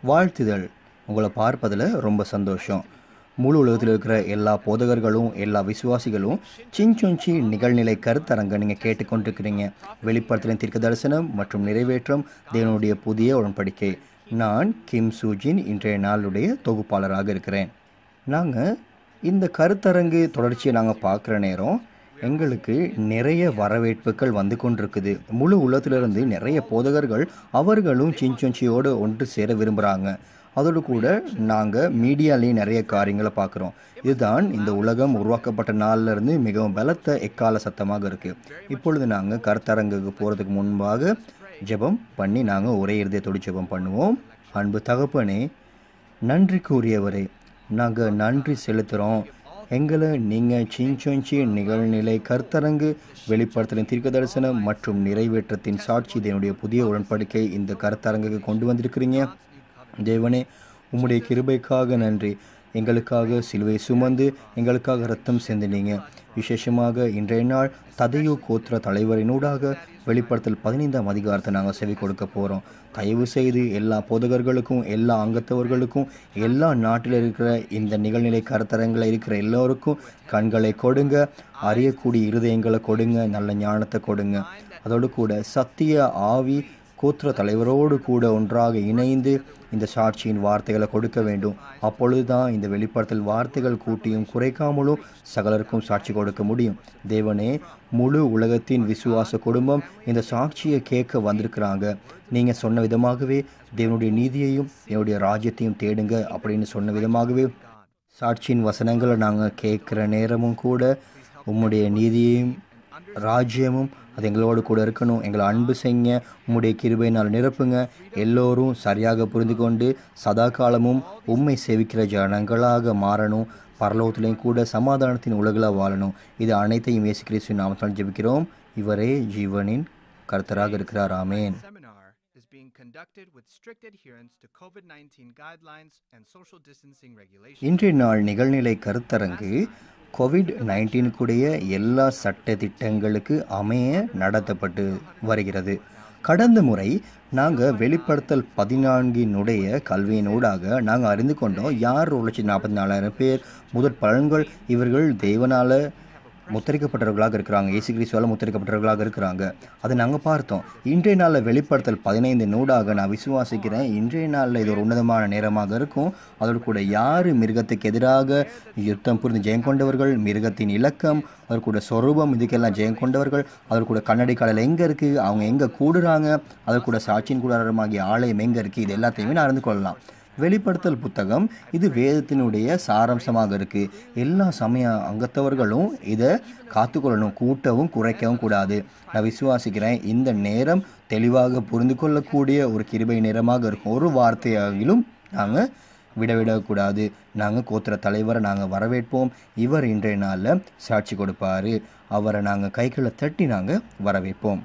வாழ்த்துதல் உங்களை பார்ப்பதில் ரொம்ப சந்தோஷம் முழு உலகத்தில் இருக்கிற எல்லா போதகர்களும் எல்லா விசுவாசிகளும் சிஞ்சொஞ்சி நிகழ்நிலை கருத்தரங்க நீங்கள் கேட்டுக்கொண்டிருக்கிறீங்க வெளிப்படுத்தலின் தீர்க்க தரிசனம் மற்றும் நிறைவேற்றம் தேவனுடைய புதிய உடன்படிக்கை நான் கிம் சூஜின் இன்றைய நாளுடைய தொகுப்பாளராக இருக்கிறேன் நாங்கள் இந்த கருத்தரங்கு தொடர்ச்சியை நாங்கள் பார்க்குற நேரம் எங்களுக்கு நிறைய வரவேற்புகள் வந்து கொண்டிருக்குது முழு உலகத்திலிருந்து நிறைய போதகர்கள் அவர்களும் சிஞ்சொஞ்சியோடு ஒன்று சேர விரும்புகிறாங்க அதோடு கூட நாங்கள் மீடியாலேயும் நிறைய காரியங்களை பார்க்குறோம் இதுதான் இந்த உலகம் உருவாக்கப்பட்ட நாள்ல இருந்து மிகவும் பலத்த எக்கால சத்தமாக இருக்குது இப்பொழுது நாங்கள் கருத்தரங்குக்கு போகிறதுக்கு முன்பாக ஜெபம் பண்ணி நாங்கள் ஒரே இருதயத்தோடு ஜெபம் பண்ணுவோம் அன்பு தகப்பனே நன்றி கூறியவரே நாங்கள் நன்றி செலுத்துகிறோம் எங்களை நீங்கள் சிஞ்சொஞ்சி நிகழ்நிலை கருத்தரங்கு வெளிப்படுத்தலின் தீர்க்க தரிசனம் மற்றும் நிறைவேற்றத்தின் சாட்சி இதனுடைய புதிய உடன்படிக்கை இந்த கருத்தரங்குக்கு கொண்டு வந்திருக்கிறீங்க தேவனே உம்முடைய கிருபைக்காக நன்றி எங்களுக்காக சிலுவை சுமந்து எங்களுக்காக ரத்தம் சிந்தினீங்க விசேஷமாக இன்றைய நாள் ததையு கோத்திர தலைவரினூடாக வெளிப்படுத்தல் பதினைந்தாம் அதிகாரத்தை நாங்கள் செவி கொடுக்க போகிறோம் தயவு செய்து எல்லா போதகர்களுக்கும் எல்லா அங்கத்தவர்களுக்கும் எல்லா நாட்டில் இருக்கிற இந்த நிகழ்நிலை கருத்தரங்கில் இருக்கிற எல்லோருக்கும் கண்களை கொடுங்க அறியக்கூடிய இருதயங்களை கொடுங்க நல்ல ஞானத்தை கொடுங்க அதோடு கூட சத்திய ஆவி கோத்திர தலைவரோடு கூட ஒன்றாக இணைந்து இந்த சாட்சியின் வார்த்தைகளை கொடுக்க வேண்டும் அப்பொழுது தான் இந்த வெளிப்படுத்தல் வார்த்தைகள் கூட்டியும் குறைக்காமலும் சகலருக்கும் சாட்சி கொடுக்க முடியும் தேவனே முழு உலகத்தின் விசுவாச குடும்பம் இந்த சாட்சியை கேட்க வந்திருக்கிறாங்க நீங்கள் சொன்ன விதமாகவே தேவனுடைய நீதியையும் என்னுடைய ராஜ்யத்தையும் தேடுங்க அப்படின்னு சொன்ன விதமாகவே சாட்சியின் வசனங்களை நாங்கள் கேட்குற நேரமும் கூட உம்முடைய நீதியையும் ராஜ்யமும் அது எங்களோடு கூட இருக்கணும் எங்களை அன்பு செய்யுங்க உம்முடைய கிருபையினால் நிரப்புங்க எல்லோரும் சரியாக புரிந்து கொண்டு சதா காலமும் உண்மை சேவிக்கிற ஜனங்களாக மாறணும் பரலோகத்திலையும் கூட சமாதானத்தின் உலகில் வாழணும் இது அனைத்தையும் இயேசு கிறிஸ்துவின் நாமத்தால் ஜெபிக்கிறோம் இவரே ஜீவனின் கர்த்தராக இருக்கிறார் ஆமேன் seminar is being conducted with strict adherence to COVID-19 guidelines and social distancing regulations. இன்றைய நாள் நிகழ்நிலை கருத்தரங்கு கோவிட் நைன்டீனுக்குடைய எல்லா சட்ட திட்டங்களுக்கு அமைய நடத்தப்பட்டு வருகிறது கடந்த முறை நாங்கள் வெளிப்படுத்தல் பதினான்கினுடைய கல்வியினூடாக நாங்கள் அறிந்து கொண்டோம் யார் ஒரு லட்சத்தி நாற்பத்தி நாலாயிரம் பேர் முதற் பலன்கள் இவர்கள் தேவனால் முத்தரிக்கப்பட்டவர்களாக இருக்கிறாங்க இயேசு கிறிஸ்துவால் முத்தரிக்கப்பட்டவர்களாக இருக்கிறாங்க அதை நாங்கள் பார்த்தோம் இன்றைய நாளில் வெளிப்படுத்தல் பதினைந்து நூடாக நான் விசுவாசிக்கிறேன் இன்றைய நாளில் இது ஒரு உன்னதமான நேரமாக இருக்கும் அதோடு கூட யார் மிருகத்துக்கு எதிராக யுத்தம் புரிந்து ஜெயம் கொண்டவர்கள் மிருகத்தின் இலக்கம் அதோடு கூட சொரூபம் இதுக்கெல்லாம் ஜெயம் கொண்டவர்கள் அதோடு கூட கண்ணாடி காலையில் எங்கே இருக்குது அவங்க எங்கே கூடுறாங்க அதோடு கூட சாட்சியின் கூடாரமாகிய ஆலயம் எங்கே இருக்குது இது எல்லாத்தையுமே நான் அறிந்து கொள்ளலாம் வெளிப்படுத்தல் புத்தகம் இது வேதத்தினுடைய சாராம்சமாக இருக்குது எல்லா சமய அங்கத்தவர்களும் இதை காத்துக்கொள்ளணும் கூட்டவும் குறைக்கவும் கூடாது நான் விசுவாசிக்கிறேன் இந்த நேரம் தெளிவாக புரிந்து கொள்ளக்கூடிய ஒரு கிருபை நேரமாக இருக்கும் ஒரு வார்த்தையாகிலும் நாங்கள் விடவிடக்கூடாது நாங்கள் கோத்திர தலைவரை நாங்கள் வரவேற்போம் இவர் இன்றைய நாளில் சாட்சி கொடுப்பாரு அவரை நாங்கள் கைகளை தட்டி நாங்கள் வரவேற்போம்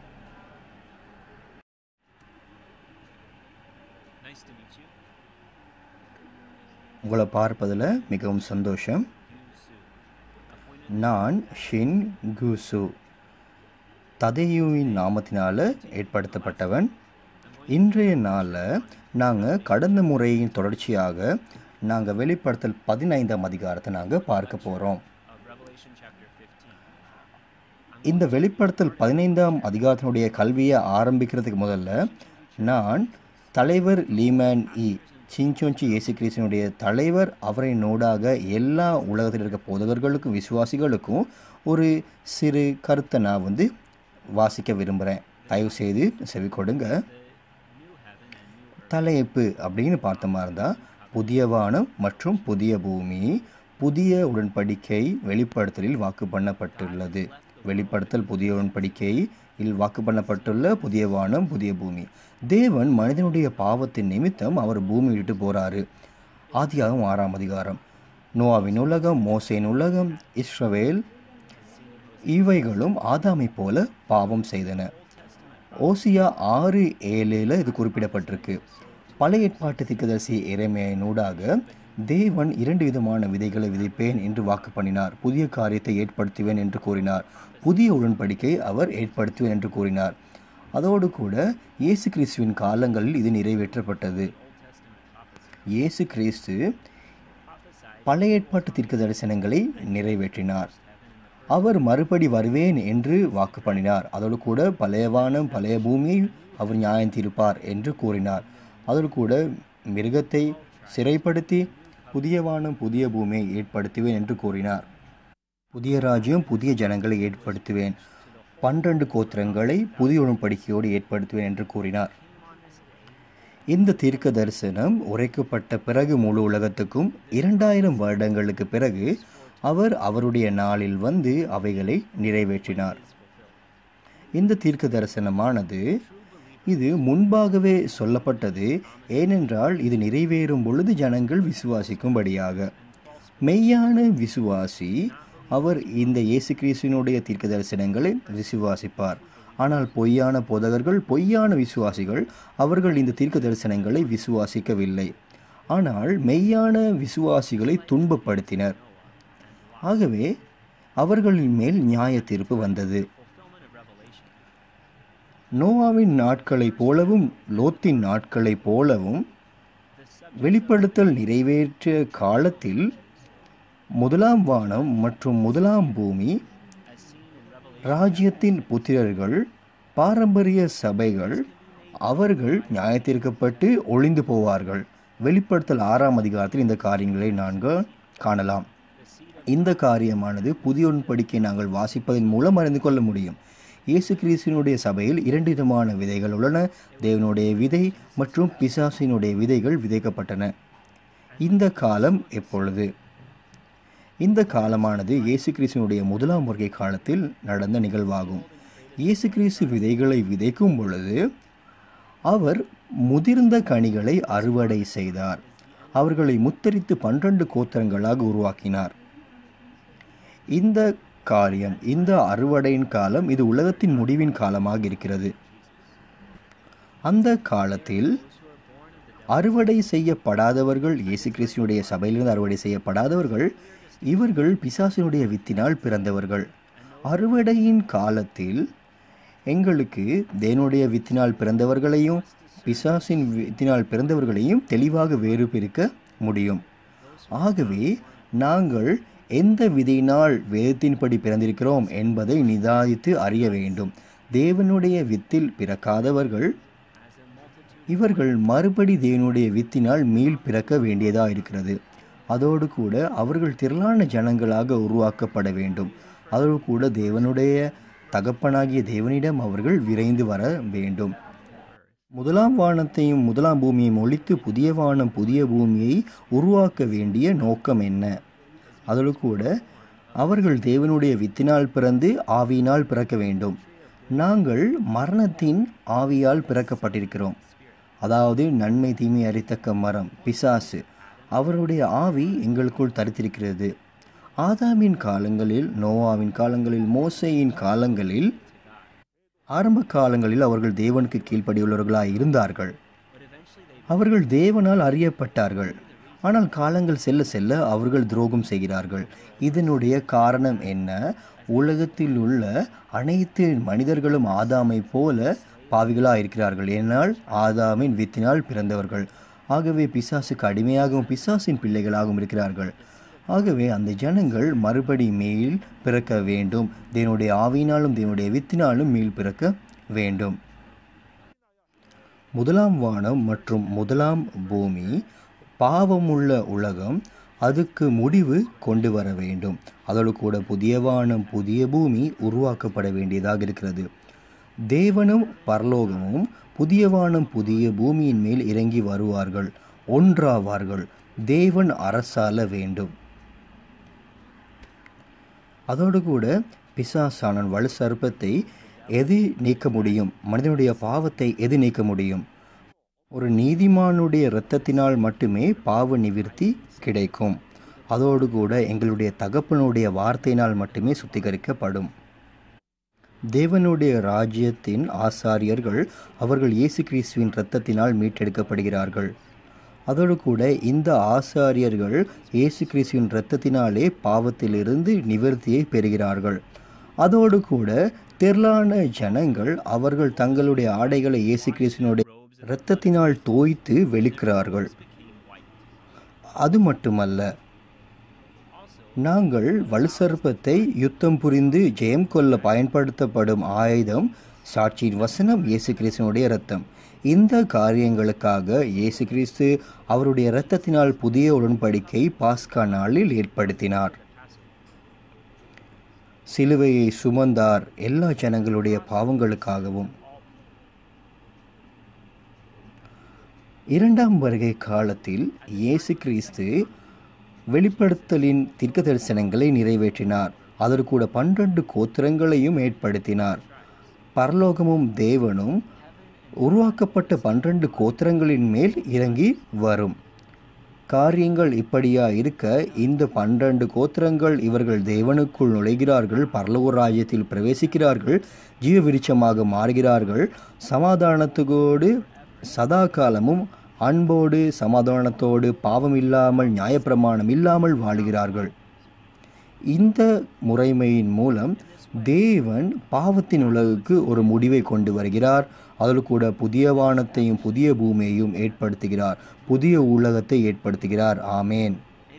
Nice to meet you. உங்களை பார்ப்பதில் மிகவும் சந்தோஷம் Yu Su. Appointed நான் ஷின் குசு ததையுவின் நாமத்தினால் ஏற்படுத்தப்பட்டவன் இன்றைய நாளில் நாங்கள் கடந்த முறையின் தொடர்ச்சியாக நாங்கள் வெளிப்படுத்தல் பதினைந்தாம் அதிகாரத்தை நாங்கள் பார்க்க போகிறோம் of Revelation chapter 15. இந்த வெளிப்படுத்தல் பதினைந்தாம் அதிகாரத்தினுடைய கல்வியை ஆரம்பிக்கிறதுக்கு முதல்ல நான் தலைவர் லீமேன் இ சிஞ்சோஞ்சி இயேசு கிறிஸ்தனுடைய தலைவர் அவரை நோடாக எல்லா உலகத்தில் இருக்க போதகர்களுக்கும் விசுவாசிகளுக்கும் ஒரு சிறு கருத்தை நான் வந்து வாசிக்க விரும்புகிறேன் தயவு செய்து செவி கொடுங்க New heaven and new தலைப்பு அப்படின்னு பார்த்தோமா இருந்தால் புதிய வானம் மற்றும் புதிய பூமி புதிய உடன்படிக்கை வெளிப்படுத்தலில் வாக்கு பண்ணப்பட்டுள்ளது வெளிப்படுத்தல் புதிய உடன்படிக்கையில் வாக்கு பண்ணப்பட்டுள்ள புதிய வானம் புதிய பூமி தேவன் மனிதனுடைய பாவத்தின் நிமித்தம் அவர் பூமி விட்டு போறாரு ஆதியாகம் ஆறாம் அதிகாரம் நோவாவின் உலகம் மோசேன் உலகம் இஸ்ரவேல் இவைகளும் ஆதாமை போல பாவம் செய்தன ஓசியா ஆறு ஏழில் இது குறிப்பிடப்பட்டிருக்கு பழைய ஏற்பாட்டு திக்கதரிசி இறைமையினூடாக தேவன் இரண்டு விதமான விதைகளை விதைப்பேன் என்று வாக்கு பண்ணினார் புதிய காரியத்தை ஏற்படுத்துவேன் என்று கூறினார் புதிய உடன்படிக்கை அவர் ஏற்படுத்துவேன் என்று கூறினார் அதோடு கூட இயேசு கிறிஸ்துவின் காலங்களில் இது நிறைவேற்றப்பட்டது இயேசு கிறிஸ்து பழைய ஏற்பாட்டு தீர்க்க தரிசனங்களை நிறைவேற்றினார் அவர் மறுபடி வருவேன் என்று வாக்கு பண்ணினார் அதோடு கூட பழைய வானம் பழைய பூமியை அவர் நியாயம் தீர்ப்பார் என்று கூறினார் அதோடு கூட மிருகத்தை சிறைப்படுத்தி புதிய வானம் புதிய பூமியை ஏற்படுத்துவேன் என்று கூறினார் புதிய ராஜ்யம் புதிய ஜனங்களை ஏற்படுத்துவேன் பன்னிரண்டு கோத்திரங்களை புதிய உடன்படிக்கையோடு ஏற்படுத்துவேன் என்று கூறினார் இந்த தீர்க்க தரிசனம் உரைக்கப்பட்ட பிறகு முழு உலகத்துக்கும் இரண்டாயிரம் வருடங்களுக்கு பிறகு அவர் அவருடைய நாளில் வந்து அவைகளை நிறைவேற்றினார் இந்த தீர்க்க தரிசனமானது இது முன்பாகவே சொல்லப்பட்டது ஏனென்றால் இது நிறைவேறும் பொழுது ஜனங்கள் விசுவாசிக்கும்படியாக மெய்யான விசுவாசி அவர் இந்த இயேசு கிறிஸ்துவினுடைய தீர்க்க தரிசனங்களை விசுவாசிப்பார் ஆனால் பொய்யான போதகர்கள் பொய்யான விசுவாசிகள் அவர்கள் இந்த தீர்க்க தரிசனங்களை விசுவாசிக்கவில்லை ஆனால் மெய்யான விசுவாசிகளை துன்பப்படுத்தினர் ஆகவே அவர்களின் மேல் நியாய தீர்ப்பு வந்தது நோவாவின் நாட்களைப் போலவும் லோத்தின் நாட்களைப் போலவும் வெளிப்படுத்தல் நிறைவேற்றிய காலத்தில் முதலாம் வானம் மற்றும் முதலாம் பூமி ராஜ்யத்தின் புத்திரர்கள் பாரம்பரிய சபைகள் அவர்கள் நியாயத்தீர்க்கப்பட்டு ஒளிந்து போவார்கள் வெளிப்படுத்தல் ஆறாம் அதிகாரத்தில் இந்த காரியங்களை நாங்கள் காணலாம் இந்த காரியமானது புதிய உடன்படிக்கை நாங்கள் வாசிப்பதன் மூலம் அறிந்து கொள்ள முடியும் இயேசு கிறிஸ்துவினுடைய சபையில் இரண்டு விதமான விதைகள் உள்ளன தேவனுடைய விதை மற்றும் பிசாசினுடைய விதைகள் விதைக்கப்பட்டன இந்த காலம் எப்பொழுது இந்த காலமானது இயேசு கிறிஸ்துவினுடைய முதலாம் வருகை காலத்தில் நடந்த நிகழ்வாகும் இயேசு கிறிஸ்து விதைகளை விதைக்கும் பொழுது அவர் முதிர்ந்த கனிகளை அறுவடை செய்தார் அவர்களை முத்தரித்து பன்னிரண்டு கோத்திரங்களாக உருவாக்கினார் இந்த காரியம் இந்த அறுவடையின் காலம் இது உலகத்தின் முடிவின் காலமாக இருக்கிறது அந்த காலத்தில் அறுவடை செய்யப்படாதவர்கள் இயேசு கிறிஸ்துனுடைய சபையிலிருந்து அறுவடை செய்யப்படாதவர்கள் இவர்கள் பிசாசினுடைய வித்தினால் பிறந்தவர்கள் அறுவடையின் காலத்தில் எங்களுக்கு தேவனுடைய வித்தினால் பிறந்தவர்களையும் பிசாசின் வித்தினால் பிறந்தவர்களையும் தெளிவாக வேறு பிரிக்க முடியும் ஆகவே நாங்கள் எந்த விதையினால் வேதத்தின்படி பிறந்திருக்கிறோம் என்பதை நிதானித்து அறிய வேண்டும் தேவனுடைய வித்தில் பிறக்காதவர்கள் இவர்கள் மறுபடி தேவனுடைய வித்தினால் மீள் பிறக்க வேண்டியதாக இருக்கிறது அதோடு கூட அவர்கள் திரளான ஜனங்களாக உருவாக்கப்பட வேண்டும் அதோடு கூட தேவனுடைய தகப்பனாகிய தேவனிடம் அவர்கள் விரைந்து வர வேண்டும் முதலாம் வானத்தையும் முதலாம் பூமியையும் ஒழித்து புதிய வானம் புதிய பூமியை உருவாக்க வேண்டிய நோக்கம் என்ன அதோடு கூட அவர்கள் தேவனுடைய வித்தினால் பிறந்து ஆவியினால் பிறக்க வேண்டும் நாங்கள் மரணத்தின் ஆவியால் பிறக்கப்பட்டிருக்கிறோம் அதாவது நன்மை தீமை அறித்தக்க மரம் பிசாசு அவருடைய ஆவி எங்களுக்குள் தரித்திருக்கிறது ஆதாமின் காலங்களில் நோவாவின் காலங்களில் மோசையின் காலங்களில் ஆரம்ப காலங்களில் அவர்கள் தேவனுக்கு கீழ்ப்படியுள்ளவர்களாய் இருந்தார்கள் அவர்கள் தேவனால் அறியப்பட்டார்கள் ஆனால் காலங்கள் செல்ல செல்ல அவர்கள் துரோகம் செய்கிறார்கள் இதனுடைய காரணம் என்ன உலகத்தில் உள்ள அனைத்து மனிதர்களும் ஆதாமை போல பாவிகளாக இருக்கிறார்கள் ஏனால் ஆதாமின் வித்தினால் பிறந்தவர்கள் ஆகவே பிசாசுக்கு அடிமையாகவும் பிசாசின் பிள்ளைகளாகவும் இருக்கிறார்கள் ஆகவே அந்த ஜனங்கள் மறுபடி மேல் பிறக்க வேண்டும் தேவனுடைய ஆவியினாலும் தேவனுடைய வித்தினாலும் மேல் பிறக்க வேண்டும் முதலாம் வானம் மற்றும் முதலாம் பூமி பாவமுள்ள உலகம் அதுக்கு முடிவு கொண்டு வர வேண்டும் அதோடு கூட புதிய வானம் புதிய பூமி உருவாக்கப்பட வேண்டியதாக இருக்கிறது தேவனும் பரலோகமும் புதிய வானம் புதிய பூமியின் மேல் இறங்கி வருவார்கள் ஒன்றாவார்கள் தேவன் அரசால வேண்டும் அதோடு கூட பிசாசானன் வலு சர்ப்பத்தை எது நீக்க முடியும் மனிதனுடைய பாவத்தை எது நீக்க முடியும் ஒரு நீதிமானுடைய இரத்தத்தினால் மட்டுமே பாவ நிவிர்த்தி கிடைக்கும் அதோடு கூட எங்களுடைய தகப்பனுடைய வார்த்தையினால் மட்டுமே சுத்திகரிக்கப்படும் தேவனுடைய ராஜ்யத்தின் ஆசாரியர்கள் அவர்கள் இயேசு கிறிஸ்துவின் இரத்தத்தினால் மீட்டெடுக்கப்படுகிறார்கள் அதோடு கூட இந்த ஆசாரியர்கள் இயேசு கிறிஸ்துவின் இரத்தத்தினாலே பாவத்திலிருந்து நிவர்த்தியை பெறுகிறார்கள் அதோடு கூட திரளான ஜனங்கள் அவர்கள் தங்களுடைய ஆடைகளை இயேசு கிறிஸ்துவினுடைய இரத்தத்தினால் தோய்த்து வெளுக்கிறார்கள் அது மட்டுமல்ல நாங்கள் வலுசர்ப்பத்தை யுத்தம் புரிந்து ஜெயம் கொள்ள பயன்படுத்தப்படும் ஆயுதம் சாட்சியின் வசனம் இயேசு கிறிஸ்துவனுடைய இரத்தம் இந்த காரியங்களுக்காக இயேசு கிறிஸ்து அவருடைய இரத்தத்தினால் புதிய உடன்படிக்கை பாஸ்கா நாளில் ஏற்படுத்தினார் சிலுவையை சுமந்தார் எல்லா ஜனங்களுடைய பாவங்களுக்காகவும் இரண்டாம் வருகை காலத்தில் இயேசு கிறிஸ்து வெளிப்படுத்தலின் தீர்க்க தரிசனங்களை நிறைவேற்றினார் அதற்கூட பன்னிரண்டு கோத்திரங்களையும் ஏற்படுத்தினார் பரலோகமும் தேவனும் உருவாக்கப்பட்ட பன்னிரண்டு கோத்திரங்களின் மேல் இறங்கி வரும் காரியங்கள் இப்படியா இருக்க இந்த பன்னிரண்டு கோத்திரங்கள் இவர்கள் தேவனுக்குள் நுழைகிறார்கள் பரலோக ராஜ்யத்தில் பிரவேசிக்கிறார்கள் ஜீவ விருட்சமாக மாறுகிறார்கள் சமாதானத்துக்கோடு சதா காலமும் அன்போடு சமாதானத்தோடு பாவம் இல்லாமல் நியாயப்பிரமாணம் இல்லாமல் வாழுகிறார்கள் இந்த முறைமையின் மூலம் தேவன் பாவத்தின் உலகுக்கு ஒரு முடிவை கொண்டு வருகிறார் அதில் கூட புதிய வானத்தையும் புதிய பூமியையும் ஏற்படுத்துகிறார் புதிய உலகத்தை ஏற்படுத்துகிறார் ஆமேன்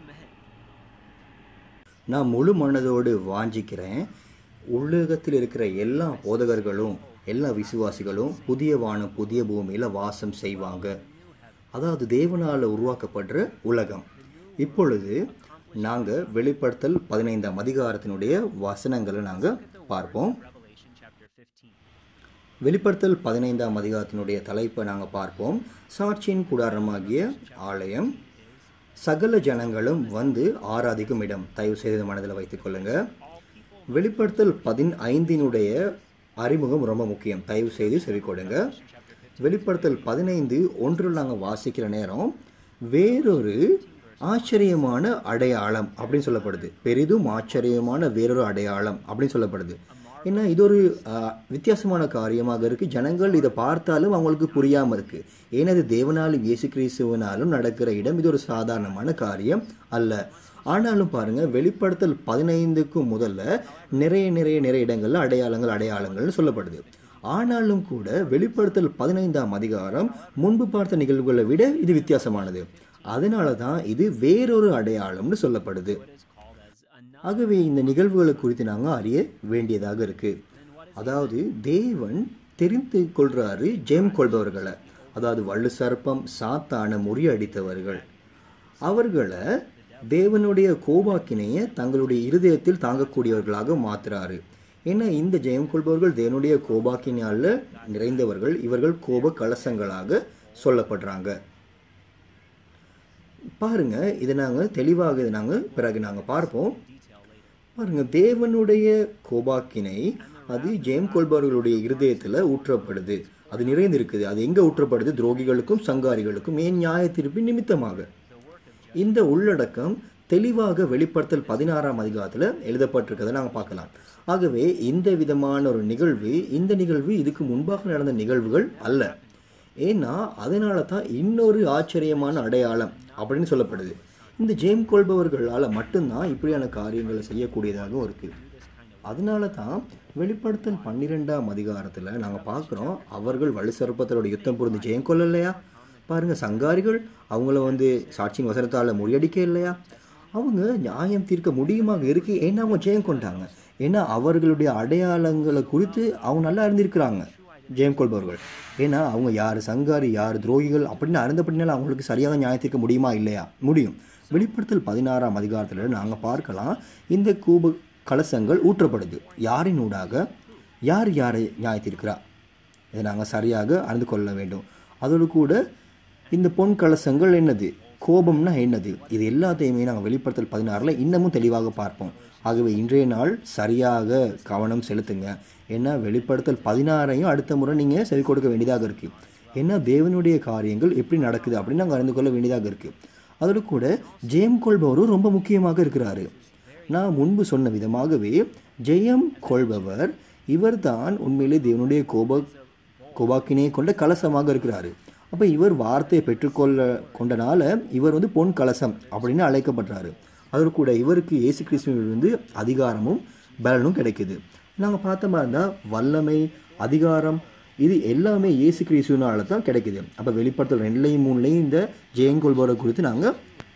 நான் முழு மனதோடு வாஞ்சிக்கிறேன் உலகத்தில் இருக்கிற எல்லா போதகர்களும் எல்லா விசுவாசிகளும் புதிய வானம் புதிய பூமியில் வாசம் செய்வாங்க அதாவது தேவனால் உருவாக்கப்படுற உலகம் இப்பொழுது நாங்கள் வெளிப்படுத்தல் பதினைந்தாம் அதிகாரத்தினுடைய வசனங்களை நாங்கள் பார்ப்போம் Revelation chapter 15. வெளிப்படுத்தல் பதினைந்தாம் அதிகாரத்தினுடைய தலைப்பை நாங்கள் பார்ப்போம் சாட்சியின் கூடாரமாகிய ஆலயம் சகல ஜனங்களும் வந்து ஆராதிக்கும் இடம் தயவு செய்து மனதில் வைத்துக்கொள்ளுங்க வெளிப்படுத்தல் பதினைந்தினுடைய அறிமுகம் ரொம்ப முக்கியம் தயவு செய்து செவிக்கொடுங்க வெளிப்படுத்தல் பதினைந்து ஒன்றில் நாங்கள் வாசிக்கிற நேரம் வேறொரு ஆச்சரியமான அடையாளம் அப்படின்னு சொல்லப்படுது பெரிதும் ஆச்சரியமான வேறொரு அடையாளம் அப்படின்னு சொல்லப்படுது ஏன்னா இது ஒரு ஆஹ், வித்தியாசமான காரியமாக இருக்குது ஜனங்கள் இதை பார்த்தாலும் அவங்களுக்கு புரியாமல் இருக்குது ஏன்னா இது தேவனாலும் இயேசு கிறிஸ்துவனாலும் நடக்கிற இடம் இது ஒரு சாதாரணமான காரியம் அல்ல ஆனாலும் பாருங்க வெளிப்படுத்தல் பதினைந்துக்கும் முதல்ல நிறைய நிறைய நிறைய இடங்கள்ல அடையாளங்கள் அடையாளங்கள்னு சொல்லப்படுது ஆனாலும் கூட வெளிப்படுத்தல் பதினைந்தாம் அதிகாரம் முன்பு பார்த்த நிகழ்வுகளை விட இது வித்தியாசமானது அதனால தான் இது வேறொரு அடையாளம்னு சொல்லப்படுது ஆகவே இந்த நிகழ்வுகளை குறித்து நாங்கள் அறிய வேண்டியதாக இருக்கு அதாவது தேவன் தெரிந்து கொள்றாரு ஜெயம் கொள்பவர்களை அதாவது வள்ளு சர்ப்பம் சாத்தான முறியடித்தவர்கள் அவர்களை தேவனுடைய கோபாக்கினையை தங்களுடைய இருதயத்தில் தாங்கக்கூடியவர்களாக மாத்துறாரு ஏன்னா இந்த ஜெயம் கொள்பவர்கள் தேவனுடைய கோபாக்கினால் நிறைந்தவர்கள் இவர்கள் கோப கலசங்களாக சொல்லப்படுறாங்க பாருங்க இதை நாங்கள் தெளிவாக இதை நாங்கள் பிறகு நாங்கள் பார்ப்போம் பாருங்க தேவனுடைய கோபாக்கினை அது ஜெயம் கொள்பவர்களுடைய இருதயத்தில் ஊற்றப்படுது அது நிறைந்திருக்குது அது எங்கே ஊற்றப்படுது துரோகிகளுக்கும் சங்காரிகளுக்கும் ஏன் நியாய தீர்ப்பின் நிமித்தமாக இந்த உள்ளடக்கம் தெளிவாக வெளிப்படுத்தல் பதினாறாம் அதிகாரத்தில் எழுதப்பட்டிருக்கிறதை நாங்கள் பார்க்கலாம் ஆகவே இந்த விதமான ஒரு நிகழ்வு இந்த நிகழ்வு இதுக்கு முன்பாக நடந்த நிகழ்வுகள் அல்ல ஏன்னா அதனால தான் இன்னொரு ஆச்சரியமான அடையாளம் அப்படின்னு சொல்லப்படுது இந்த ஜெயம் கொள்பவர்களால் மட்டும்தான் இப்படியான காரியங்களை செய்யக்கூடியதாகவும் இருக்குது அதனால தான் வெளிப்படுத்தல் பன்னிரெண்டாம் அதிகாரத்தில் நாங்கள் பார்க்குறோம் அவர்கள் வலுசற்பத்தரோட யுத்தம் புரிந்து ஜெயம் கொள்ளலையா பாருங்க சங்காரிகள் அவங்கள வந்து சாட்சியின் வசனத்தால் முறியடிக்க இல்லையா அவங்க நியாயம் தீர்க்க முடியுமாக இருக்கு ஏன்னா அவங்க ஜெயம் கொண்டாங்க ஏன்னா அவர்களுடைய அடையாளங்களை குறித்து அவங்க நல்லா அறிந்திருக்கிறாங்க ஜெயம் கொள்பவர்கள் ஏன்னா அவங்க யார் சங்காரி யார் துரோகிகள் அப்படின்னு அறிந்தபடினால அவங்களுக்கு சரியாக நியாயம் தீர்க்க முடியுமா இல்லையா முடியும் வெளிப்படுத்தல் பதினாறாம் அதிகாரத்தில் நாங்கள் பார்க்கலாம் இந்த கூப கலசங்கள் ஊற்றப்படுது யாரின் ஊடாக யார் யாரை நியாயத்திருக்கிறா இதை நாங்கள் சரியாக அறிந்து கொள்ள வேண்டும் அதோடு கூட இந்த பொன் கலசங்கள் என்னது கோபம்னா என்னது இது எல்லாத்தையுமே நாங்கள் வெளிப்படுத்தல் பதினாறில் இன்னமும் தெளிவாக பார்ப்போம் ஆகவே இன்றைய நாள் சரியாக கவனம் செலுத்துங்க ஏன்னா வெளிப்படுத்தல் பதினாறையும் அடுத்த முறை நீங்கள் செவி கொடுக்க வேண்டியதாக இருக்குது ஏன்னா தேவனுடைய காரியங்கள் எப்படி நடக்குது அப்படின்னு நாங்கள் அறிந்து கொள்ள வேண்டியதாக இருக்குது அதோடு கூட ஜெயம் கொள்பவரும் ரொம்ப முக்கியமாக இருக்கிறாரு நான் முன்பு சொன்ன விதமாகவே ஜெயம் கொள்பவர் இவர்தான் உண்மையிலே தேவனுடைய கோப கோபாக்கினை கொண்ட கலசமாக இருக்கிறாரு அப்போ இவர் வார்த்தையை பெற்றுக்கொள்ள கொண்டனால இவர் வந்து பொன் கலசம் அப்படின்னு அழைக்கப்படுறாரு அதோடு கூட இவருக்கு இயேசு கிறிஸ்துவிலிருந்து அதிகாரமும் பலனும் கிடைக்குது நாங்கள் பார்த்த மாதிரி இருந்தால் வல்லமை அதிகாரம் இது எல்லாமே இயேசு கிறிஸ்துவனால தான் கிடைக்குது அப்போ வெளிப்படுத்தல் ரெண்டுலையும் மூணுலையும் இந்த ஜெயங்கொள்பவரை குறித்து நாங்கள்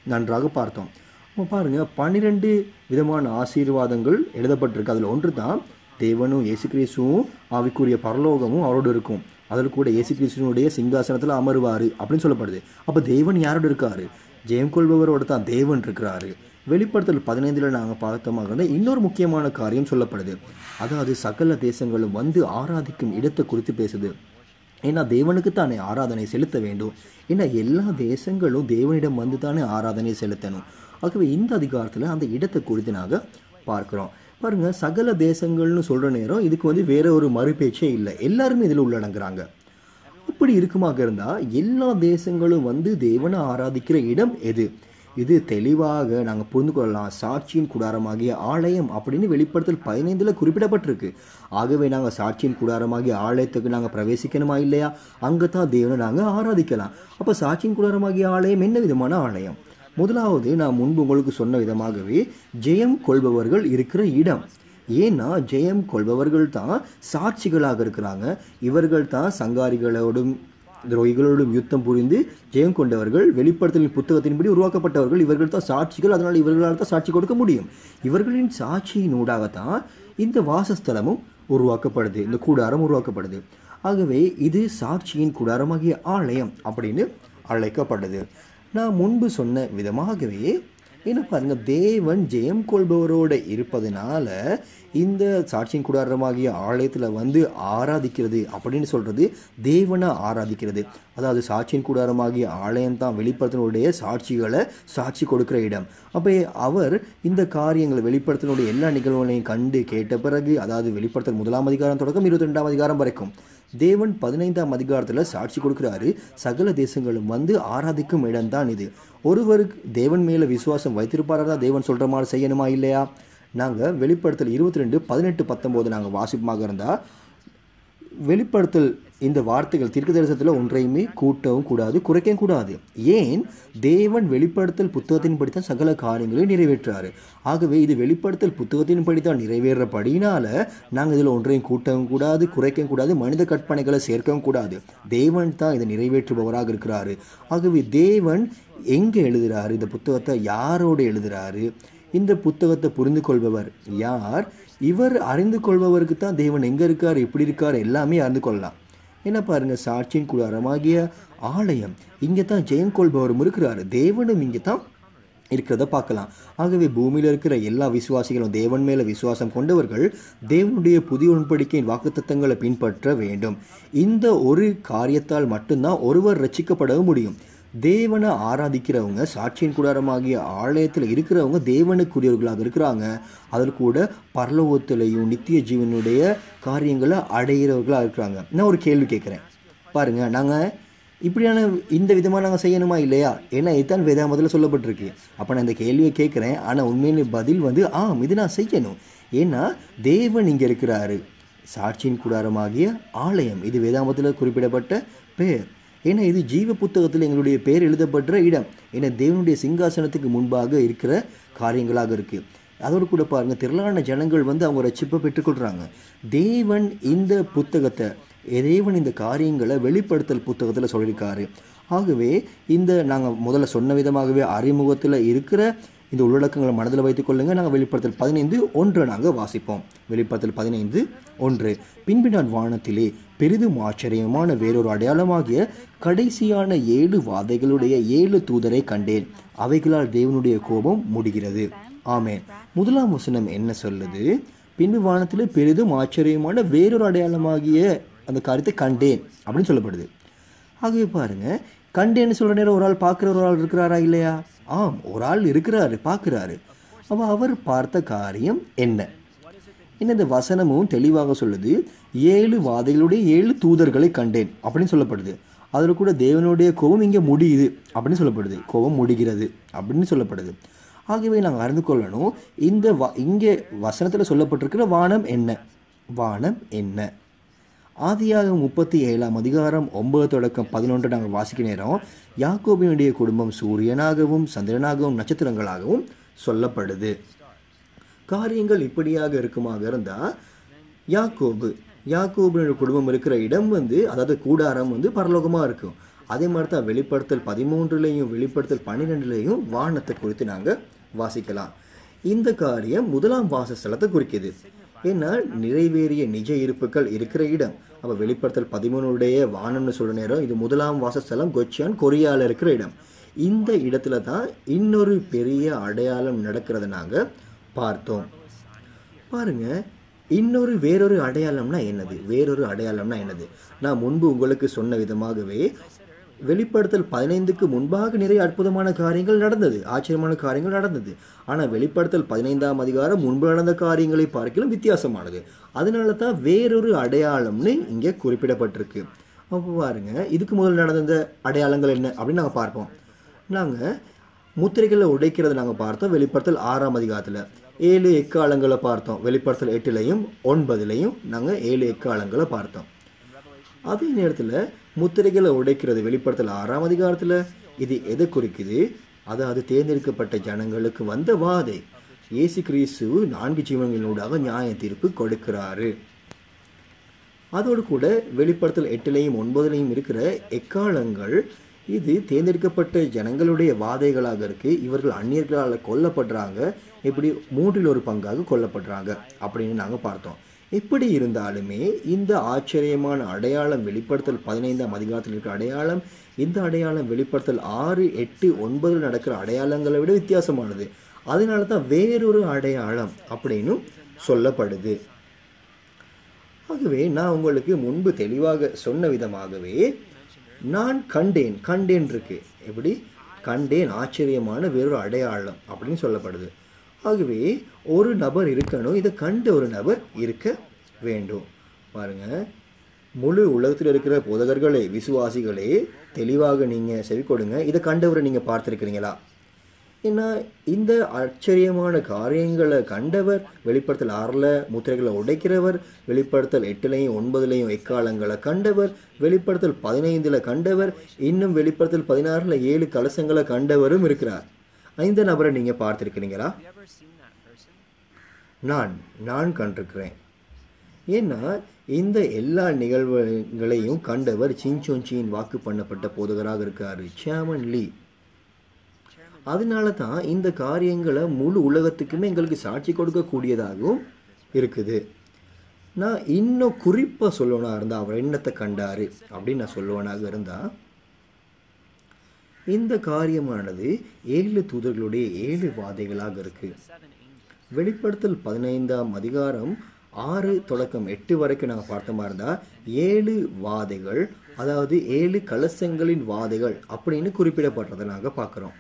நன்றாக பார்த்தோம் அப்போ பாருங்க பன்னிரெண்டு விதமான ஆசீர்வாதங்கள் எழுதப்பட்டிருக்கு அதில் ஒன்று தான் தேவனும் இயேசு கிறிஸ்துவும் ஆவிக்குரிய பரலோகமும் அவரோடு இருக்கும் அதில் கூட இயேசு கிறிஸ்துவனுடைய சிங்காசனத்தில் அமருவார் அப்படின்னு சொல்லப்படுது அப்போ தேவன் யாரோடு இருக்காரு ஜெயம் கொள்பவரோட தான் தேவன் இருக்கிறாரு வெளிப்படுத்தல் பதினைந்தில் நாங்கள் பார்த்தோமாக இருந்தால் இன்னொரு முக்கியமான காரியம் சொல்லப்படுது அதாவது சகல தேசங்களும் வந்து ஆராதிக்கும் இடத்தை குறித்து பேசுது ஏன்னா தேவனுக்கு தானே ஆராதனை செலுத்த வேண்டும் ஏன்னா எல்லா தேசங்களும் தேவனிடம் வந்து தானே ஆராதனை செலுத்தணும் ஆகவே இந்த அதிகாரத்தில் அந்த இடத்தை குறித்து நாங்கள் பார்க்குறோம் பாருங்க சகல தேசங்கள்னு சொல்கிற நேரம் இதுக்கு வந்து வேற ஒரு மறுபேச்சே இல்லை எல்லாருமே இதில் உள்ளடங்குறாங்க இப்படி இருக்குமாக இருந்தால் எல்லா தேசங்களும் வந்து தேவனை ஆராதிக்கிற இடம் எது இது தெளிவாக நாங்கள் புரிந்து கொள்ளலாம் சாட்சியின் கூடாரமாகிய ஆலயம் அப்படின்னு வெளிப்படுத்தல் பதினைந்தில் குறிப்பிடப்பட்டிருக்கு ஆகவே நாங்கள் சாட்சியின் கூடாரமாகிய ஆலயத்துக்கு நாங்கள் பிரவேசிக்கணுமா இல்லையா அங்கே தான் தேவனை நாங்கள் ஆராதிக்கலாம் அப்போ சாட்சியின் கூடாரமாகிய ஆலயம் என்ன விதமான ஆலயம் முதலாவது நான் முன்பு உங்களுக்கு சொன்ன விதமாகவே ஜெயம் கொள்பவர்கள் இருக்கிற இடம் ஏன்னா ஜெயம் கொள்பவர்கள் தான் சாட்சிகளாக இருக்கிறாங்க இவர்கள் தான் சங்காரிகளோடும் துரோகிகளோடும் யுத்தம் புரிந்து ஜெயம் கொண்டவர்கள் வெளிப்படுத்தலின் புத்தகத்தின்படி உருவாக்கப்பட்டவர்கள் இவர்கள் தான் சாட்சிகள் அதனால் இவர்களால் தான் சாட்சி கொடுக்க முடியும் இவர்களின் சாட்சியினூடாகத்தான் இந்த வாசஸ்தலமும் உருவாக்கப்படுது இந்த கூடாரம் உருவாக்கப்படுது ஆகவே இது சாட்சியின் கூடாரமாகிய ஆலயம் அப்படின்னு அழைக்கப்படுது நான் முன்பு சொன்ன விதமாகவே என்ன பாருங்க தேவன் ஜெயம் கொள்பவரோட இருப்பதனால இந்த சாட்சியின் கூடாரமாகிய ஆலயத்தில் வந்து ஆராதிக்கிறது அப்படின்னு சொல்றது தேவனை ஆராதிக்கிறது அதாவது சாட்சியின் கூடாரமாகிய ஆலயம் தான் வெளிப்படுத்தினுடைய சாட்சிகளை சாட்சி கொடுக்கிற இடம் அப்போ அவர் இந்த காரியங்களை வெளிப்படுத்தினுடைய எல்லா நிகழ்வுகளையும் கண்டு கேட்ட பிறகு அதாவது வெளிப்படுத்தல் முதலாம் அதிகாரம் தொடக்கம் இருபத்தி ரெண்டாம் அதிகாரம் வரைக்கும் தேவன் பதினைந்தாம் அதிகாரத்தில் சாட்சி கொடுக்குறாரு சகல தேசங்களும் வந்து ஆராதிக்கும் இடம்தான் இது ஒருவருக்கு தேவன் மேலே விசுவாசம் வைத்திருப்பாரா தேவன் சொல்கிற மாதிரி செய்யணுமா இல்லையா நாங்கள் வெளிப்படுத்தல் இருபத்தி ரெண்டு பதினெட்டு பத்தொம்போது நாங்கள் வாசிப்பமாக இருந்தால் வெளிப்படுத்தல் இந்த வார்த்தைகள் தீர்க்க தரிசனத்தில் ஒன்றையுமே கூட்டவும் கூடாது குறைக்கவும் கூடாது ஏன் தேவன் வெளிப்படுத்தல் புத்தகத்தின்படி தான் சகல காரியங்களையும் நிறைவேற்றாரு ஆகவே இது வெளிப்படுத்தல் புத்தகத்தின்படி தான் நிறைவேறபடினால நாங்கள் இதில் ஒன்றையும் கூட்டவும் கூடாது குறைக்கவும் கூடாது மனித கற்பனைகளை சேர்க்கவும் கூடாது தேவன் தான் இதை நிறைவேற்றுபவராக இருக்கிறாரு ஆகவே தேவன் எங்கே எழுதுறாரு இந்த புத்தகத்தை யாரோடு எழுதுறாரு இந்த புத்தகத்தை புரிந்து கொள்பவர் யார் இவர் அறிந்து கொள்பவருக்கு தான் தேவன் எங்கே இருக்கார் எப்படி இருக்கார் எல்லாமே அறிந்து கொள்ளலாம் என்ன பாருங்க சாட்சியின் கூடாரமாகிய ஆலயம் இங்கே தான் ஜெயம் கொள்பவரும் இருக்கிறாரு தேவனும் இங்கே தான் இருக்கிறத பார்க்கலாம் ஆகவே பூமியில் இருக்கிற எல்லா விசுவாசிகளும் தேவன் மேலே விசுவாசம் கொண்டவர்கள் தேவனுடைய புதிய உடன்படிக்கையின் வாக்குத்தத்தங்களை பின்பற்ற வேண்டும் இந்த ஒரு காரியத்தால் மட்டும்தான் ஒருவர் ரட்சிக்கப்படவும் முடியும் தேவனை ஆராதிக்கிறவங்க சாட்சியின் கூடாரமாகிய ஆலயத்தில் இருக்கிறவங்க தேவனுக்குரியவர்களாக இருக்கிறாங்க அதில் கூட பரலோகத்திலையும் நித்திய ஜீவனுடைய காரியங்களை அடைகிறவர்களாக இருக்கிறாங்க நான் ஒரு கேள்வி கேட்குறேன் பாருங்க நாங்கள் இப்படியான இந்த விதமாக நாங்கள் செய்யணுமா இல்லையா ஏன்னா இதுதான் வேதாமத்தில் சொல்லப்பட்டிருக்கு அப்போ நான் இந்த கேள்வியை கேட்குறேன் ஆனால் உண்மையிலே பதில் வந்து ஆம் இது நான் செய்யணும் ஏன்னா தேவன் இங்கே இருக்கிறாரு சாட்சியின் கூடாரமாகிய ஆலயம் இது வேதாமத்தில் குறிப்பிடப்பட்ட பேர் ஏன்னா இது ஜீவ புத்தகத்தில் எங்களுடைய பேர் எழுதப்படுற இடம் ஏன்னா தேவனுடைய சிங்காசனத்துக்கு முன்பாக இருக்கிற காரியங்களாக இருக்குது அதோடு கூட பாருங்க திரளான ஜனங்கள் வந்து அவங்க ரட்சிப்பை பெற்றுக்கொள்கிறாங்க தேவன் இந்த புத்தகத்தை தேவன் இந்த காரியங்களை வெளிப்படுத்தல் புத்தகத்தில் சொல்லியிருக்காரு ஆகவே இந்த நாங்கள் முதல்ல சொன்ன விதமாகவே அறிமுகத்தில் இருக்கிற இந்த உள்ளடக்கங்களை மனதில் வைத்துக் கொள்ளுங்க நாங்கள் வெளிப்படுத்தல் பதினைந்து ஒன்று நாங்கள் வாசிப்போம் வெளிப்படுத்தல் பதினைந்து ஒன்று பின்பு நான் வானத்திலே பெரிதும் ஆச்சரியமான வேறொரு அடையாளமாகிய கடைசியான ஏழு வாதைகளுடைய ஏழு தூதரை கண்டேன் அவைகளால் தேவனுடைய கோபம் முடிகிறது ஆமென் முதலாம் வசனம் என்ன சொல்லுது பின்பு வானத்திலே பெரிதும் ஆச்சரியமான வேறொரு அடையாளமாகிய அந்த காரியத்தை கண்டேன் அப்படின்னு சொல்லப்படுது ஆகவே பாருங்க கண்டேன்னு சொல்ற நேரம் ஒரு ஆள் பார்க்குற ஒரு ஆள் இருக்கிறாரா இல்லையா ஆம் ஒரு ஆள் இருக்கிறாரு பார்க்குறாரு அப்போ அவர் பார்த்த காரியம் என்ன என்ன இந்த வசனமும் தெளிவாக சொல்லுது ஏழு வாதைகளுடைய ஏழு தூதர்களை கண்டேன் அப்படின்னு சொல்லப்படுது அதில் கூட தேவனுடைய கோபம் இங்கே முடியுது அப்படின்னு சொல்லப்படுது கோபம் முடிகிறது அப்படின்னு சொல்லப்படுது ஆகவே நாங்கள் அறிந்து கொள்ளணும் இந்த வ இங்கே வசனத்தில் சொல்லப்பட்டிருக்கிற வானம் என்ன வானம் என்ன ஆதியாக முப்பத்தி ஏழாம் அதிகாரம் ஒன்பது தொடக்கம் பதினொன்று நாங்கள் வாசிக்க நேரம் யாக்கோபினுடைய குடும்பம் சூரியனாகவும் சந்திரனாகவும் நட்சத்திரங்களாகவும் சொல்லப்படுது காரியங்கள் இப்படியாக இருக்குமாக இருந்தால் யாக்கோபு யாக்கோபினுடைய குடும்பம் இருக்கிற இடம் வந்து அதாவது கூடாரம் வந்து பரலோகமாக இருக்கும் அதே மாதிரி தான் வெளிப்படுத்தல் பதிமூன்றுலேயும் வெளிப்படுத்தல் பன்னிரெண்டுலேயும் வானத்தை குறித்து நாங்கள் வாசிக்கலாம் இந்த காரியம் முதலாம் வாசஸ்தலத்தை குறிக்குது ஏன்னா நிறைவேறிய நிஜ இருப்புகள் இருக்கிற இடம் அப்போ வெளிப்படுத்தல் பதிமூணுடைய வானம்னு சொல்ற நேரம் இது முதலாம் வாசஸ்தலம் கொச்சியான் கொரியாவில் இருக்கிற இடம் இந்த இடத்துல தான் இன்னொரு பெரிய அடையாளம் நடக்கிறத நாங்கள் பார்த்தோம் பாருங்க இன்னொரு வேறொரு அடையாளம்னா என்னது வேறொரு அடையாளம்னா என்னது நான் முன்பு உங்களுக்கு சொன்ன விதமாகவே வெளிப்படுத்தல் பதினைந்துக்கு முன்பாக நிறைய அற்புதமான காரியங்கள் நடந்தது ஆச்சரியமான காரியங்கள் நடந்தது ஆனால் வெளிப்படுத்தல் பதினைந்தாம் அதிகாரம் முன்பு நடந்த காரியங்களை பார்க்கலும் வித்தியாசமானது அதனால தான் வேறொரு அடையாளம்னு இங்கே குறிப்பிடப்பட்டிருக்கு அப்போ பாருங்க இதுக்கு முதல் நடந்த அடையாளங்கள் என்ன அப்படின்னு நாங்கள் பார்ப்போம் நாங்கள் முத்திரைகளை உடைக்கிறத நாங்கள் பார்த்தோம் வெளிப்படுத்தல் ஆறாம் அதிகாரத்தில் ஏழு எக்காலங்களை பார்த்தோம் வெளிப்படுத்தல் எட்டுலையும் ஒன்பதுலையும் நாங்கள் ஏழு எக்காலங்களை பார்த்தோம் அதே நேரத்தில் முத்திரைகளை உடைக்கிறது வெளிப்படுத்தல் ஆறாம் அதிகாரத்தில் இது எதை குறிக்குது அதாவது தேர்ந்தெடுக்கப்பட்ட ஜனங்களுக்கு வந்த வாதை இயேசு கிறிஸ்து நான்கு ஜீவன்களூடாக நியாய தீர்ப்பு கொடுக்கிறாரு அதோடு கூட வெளிப்படுத்தல் எட்டுலையும் ஒன்பதுலையும் இருக்கிற எக்காலங்கள் இது தேர்ந்தெடுக்கப்பட்ட ஜனங்களுடைய வாதைகளாக இருக்கு இவர்கள் அந்நியர்களால் கொல்லப்படுறாங்க இப்படி மூன்றில் ஒரு பங்காக கொல்லப்படுறாங்க அப்படின்னு நாங்கள் பார்த்தோம் எப்படி இருந்தாலுமே இந்த ஆச்சரியமான அடையாளம் வெளிப்படுத்தல் பதினைந்தாம் அதிகாரத்தில் இருக்கிற அடையாளம் இந்த அடையாளம் வெளிப்படுத்தல் ஆறு எட்டு ஒன்பதில் நடக்கிற அடையாளங்களை விட வித்தியாசமானது அதனால தான் வேறொரு அடையாளம் அப்படின்னு சொல்லப்படுது ஆகவே நான் உங்களுக்கு முன்பு தெளிவாக சொன்ன விதமாகவே நான் கண்டேன் கண்டேன் இருக்கு எப்படி கண்டேன் ஆச்சரியமான வேறொரு அடையாளம் அப்படின்னு சொல்லப்படுது ஆகவே ஒரு நபர் இருக்கணும் இதை கண்ட ஒரு நபர் இருக்க வேண்டும் பாருங்க முழு உலகத்தில் இருக்கிற போதகர்களே விசுவாசிகளே தெளிவாக நீங்கள் செவி கொடுங்க இதை கண்டவரை நீங்கள் பார்த்துருக்கிறீங்களா ஏன்னா இந்த ஆச்சரியமான காரியங்களை கண்டவர் வெளிப்படுத்தல் ஆறில் முத்திரைகளை உடைக்கிறவர் வெளிப்படுத்தல் எட்டுலையும் ஒன்பதுலையும் எக்காலங்களை கண்டவர் வெளிப்படுத்தல் பதினைந்தில் கண்டவர் இன்னும் வெளிப்படுத்தல் பதினாறில் ஏழு கலசங்களை கண்டவரும் இருக்கிறார் இந்த நபரை நீங்கள் பார்த்துருக்கிறீங்களா Have you ever seen that person? நான் நான் கண்டிருக்கிறேன் ஏன்னா இந்த எல்லா நிகழ்வுகளையும் கண்டவர் சின்சோன்சியின் வாக்கு பண்ணப்பட்ட போதகராக இருக்காரு சேமன் லீ அதனால தான் இந்த காரியங்களை முழு உலகத்துக்குமே எங்களுக்கு சாட்சி கொடுக்கக்கூடியதாகவும் இருக்குது நான் இன்னும் குறிப்பாக சொல்லணும்னா இருந்தால் அவர் என்னத்தை கண்டாரு அப்படின்னு நான் சொல்லுவனாக இருந்தால் இந்த காரியமானது ஏழு தூதர்களுடைய ஏழு வாதைகளாக இருக்குது Seven angels. வெளிப்படுத்தல் பதினைந்தாம் அதிகாரம் ஆறு தொடக்கம் எட்டு வரைக்கும் நாங்கள் பார்த்த மாதிரி இருந்தால் ஏழு வாதைகள் அதாவது ஏழு கலசங்களின் வாதைகள் அப்படின்னு குறிப்பிடப்படுறதை நாங்கள் பார்க்குறோம்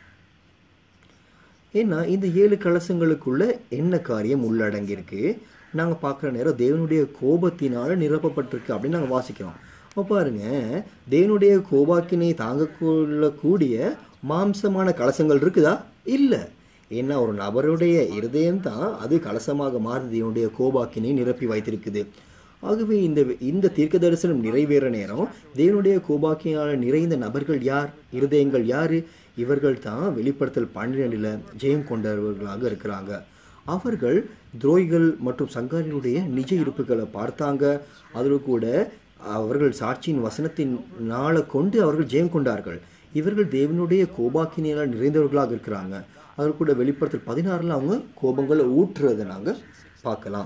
ஏன்னா இந்த ஏழு கலசங்களுக்குள்ள என்ன காரியம் உள்ளடங்கியிருக்கு நாங்கள் பார்க்குற நேரம் தேவனுடைய கோபத்தினால நிரப்பப்பட்டிருக்கு அப்படின்னு நாங்கள் வாசிக்கிறோம் அப்போ பாருங்க தேவனுடைய கோபாக்கினை தாங்கக்கொள்ளக்கூடிய மாம்சமான கலசங்கள் இருக்குதா இல்லை ஏன்னா ஒரு நபருடைய இருதயம் தான் அது கலசமாக மாறி தேவனுடைய கோபாக்கினை நிரப்பி வைத்திருக்குது ஆகவே இந்த இந்த தீர்க்க தரிசனம் நிறைவேற நேரம் தேவனுடைய கோபாக்கினால் நிறைந்த நபர்கள் யார் இருதயங்கள் யாரு இவர்கள் தான் வெளிப்படுத்தல் பன்னிரெண்டில் ஜெயம் கொண்டவர்களாக இருக்கிறாங்க அவர்கள் துரோகிகள் மற்றும் சங்காரிகளுடைய நிஜ இருப்புகளை பார்த்தாங்க அதில் கூட அவர்கள் சாட்சியின் வசனத்தின் நாளை கொண்டு அவர்கள் ஜெயம் கொண்டார்கள் இவர்கள் தேவனுடைய கோபாக்கினால் நிறைந்தவர்களாக இருக்கிறாங்க அதில் கூட வெளிப்படுத்தல் பதினாறில் அவங்க கோபங்களை ஊற்றுறதை நாங்கள் பார்க்கலாம்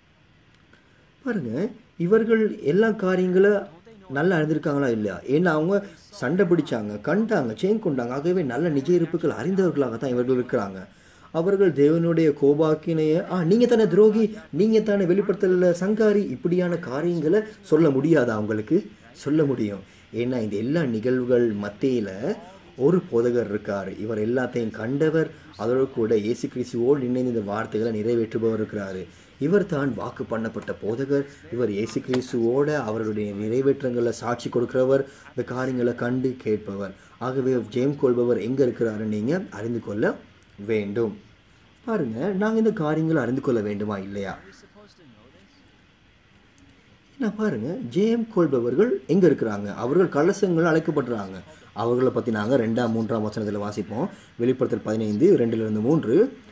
பாருங்க இவர்கள் எல்லா காரியங்களை நல்லா அறிந்திருக்காங்களா இல்லையா ஏன்னா அவங்க சண்டை பிடிச்சாங்க கண்டாங்க செயின் கொண்டாங்க ஆகவே நல்ல நிஜ இருப்புகள் அறிந்தவர்களாக தான் இவர்கள் இருக்கிறாங்க அவர்கள் தேவனுடைய கோபாக்கினைய ஆ நீங்கள் தானே துரோகி நீங்கள் தானே வெளிப்படுத்தல சங்காரி இப்படியான காரியங்களை சொல்ல முடியாதா அவங்களுக்கு சொல்ல முடியும் ஏன்னா இந்த எல்லா நிகழ்வுகள் மத்தியில் ஒரு போதகர் இருக்கார் இவர் எல்லாத்தையும் கண்டவர் அதோடு கூட இயேசு கிறிஸ்துவோடு இணைந்து இந்த வார்த்தைகளை நிறைவேற்றுபவர் இருக்கிறாரு இவர் தான் வாக்கு பண்ணப்பட்ட போதகர் இவர் இயேசு கிறிஸ்துவோட அவருடைய நிறைவேற்றங்களை சாட்சி கொடுக்கிறவர் இந்த காரியங்களை கண்டு கேட்பவர் ஆகவே ஜெயம் கொள்பவர் எங்கே இருக்கிறாரு நீங்கள் அறிந்து கொள்ள வேண்டும் பாருங்க நாங்கள் இந்த காரியங்களை அறிந்து கொள்ள வேண்டுமா இல்லையா Are we supposed to know this? என்ன பாருங்க ஜெயம் கொள்பவர்கள் எங்க இருக்கிறாங்க அவர்கள் கலசங்கள் அழைக்கப்படுறாங்க அவர்களை பத்தி நாங்க ரெண்டாம் மூன்றாம் வசனத்துல வாசிப்போம் வெளிப்படுத்தல் பதினைந்து ரெண்டுல இருந்து மூன்று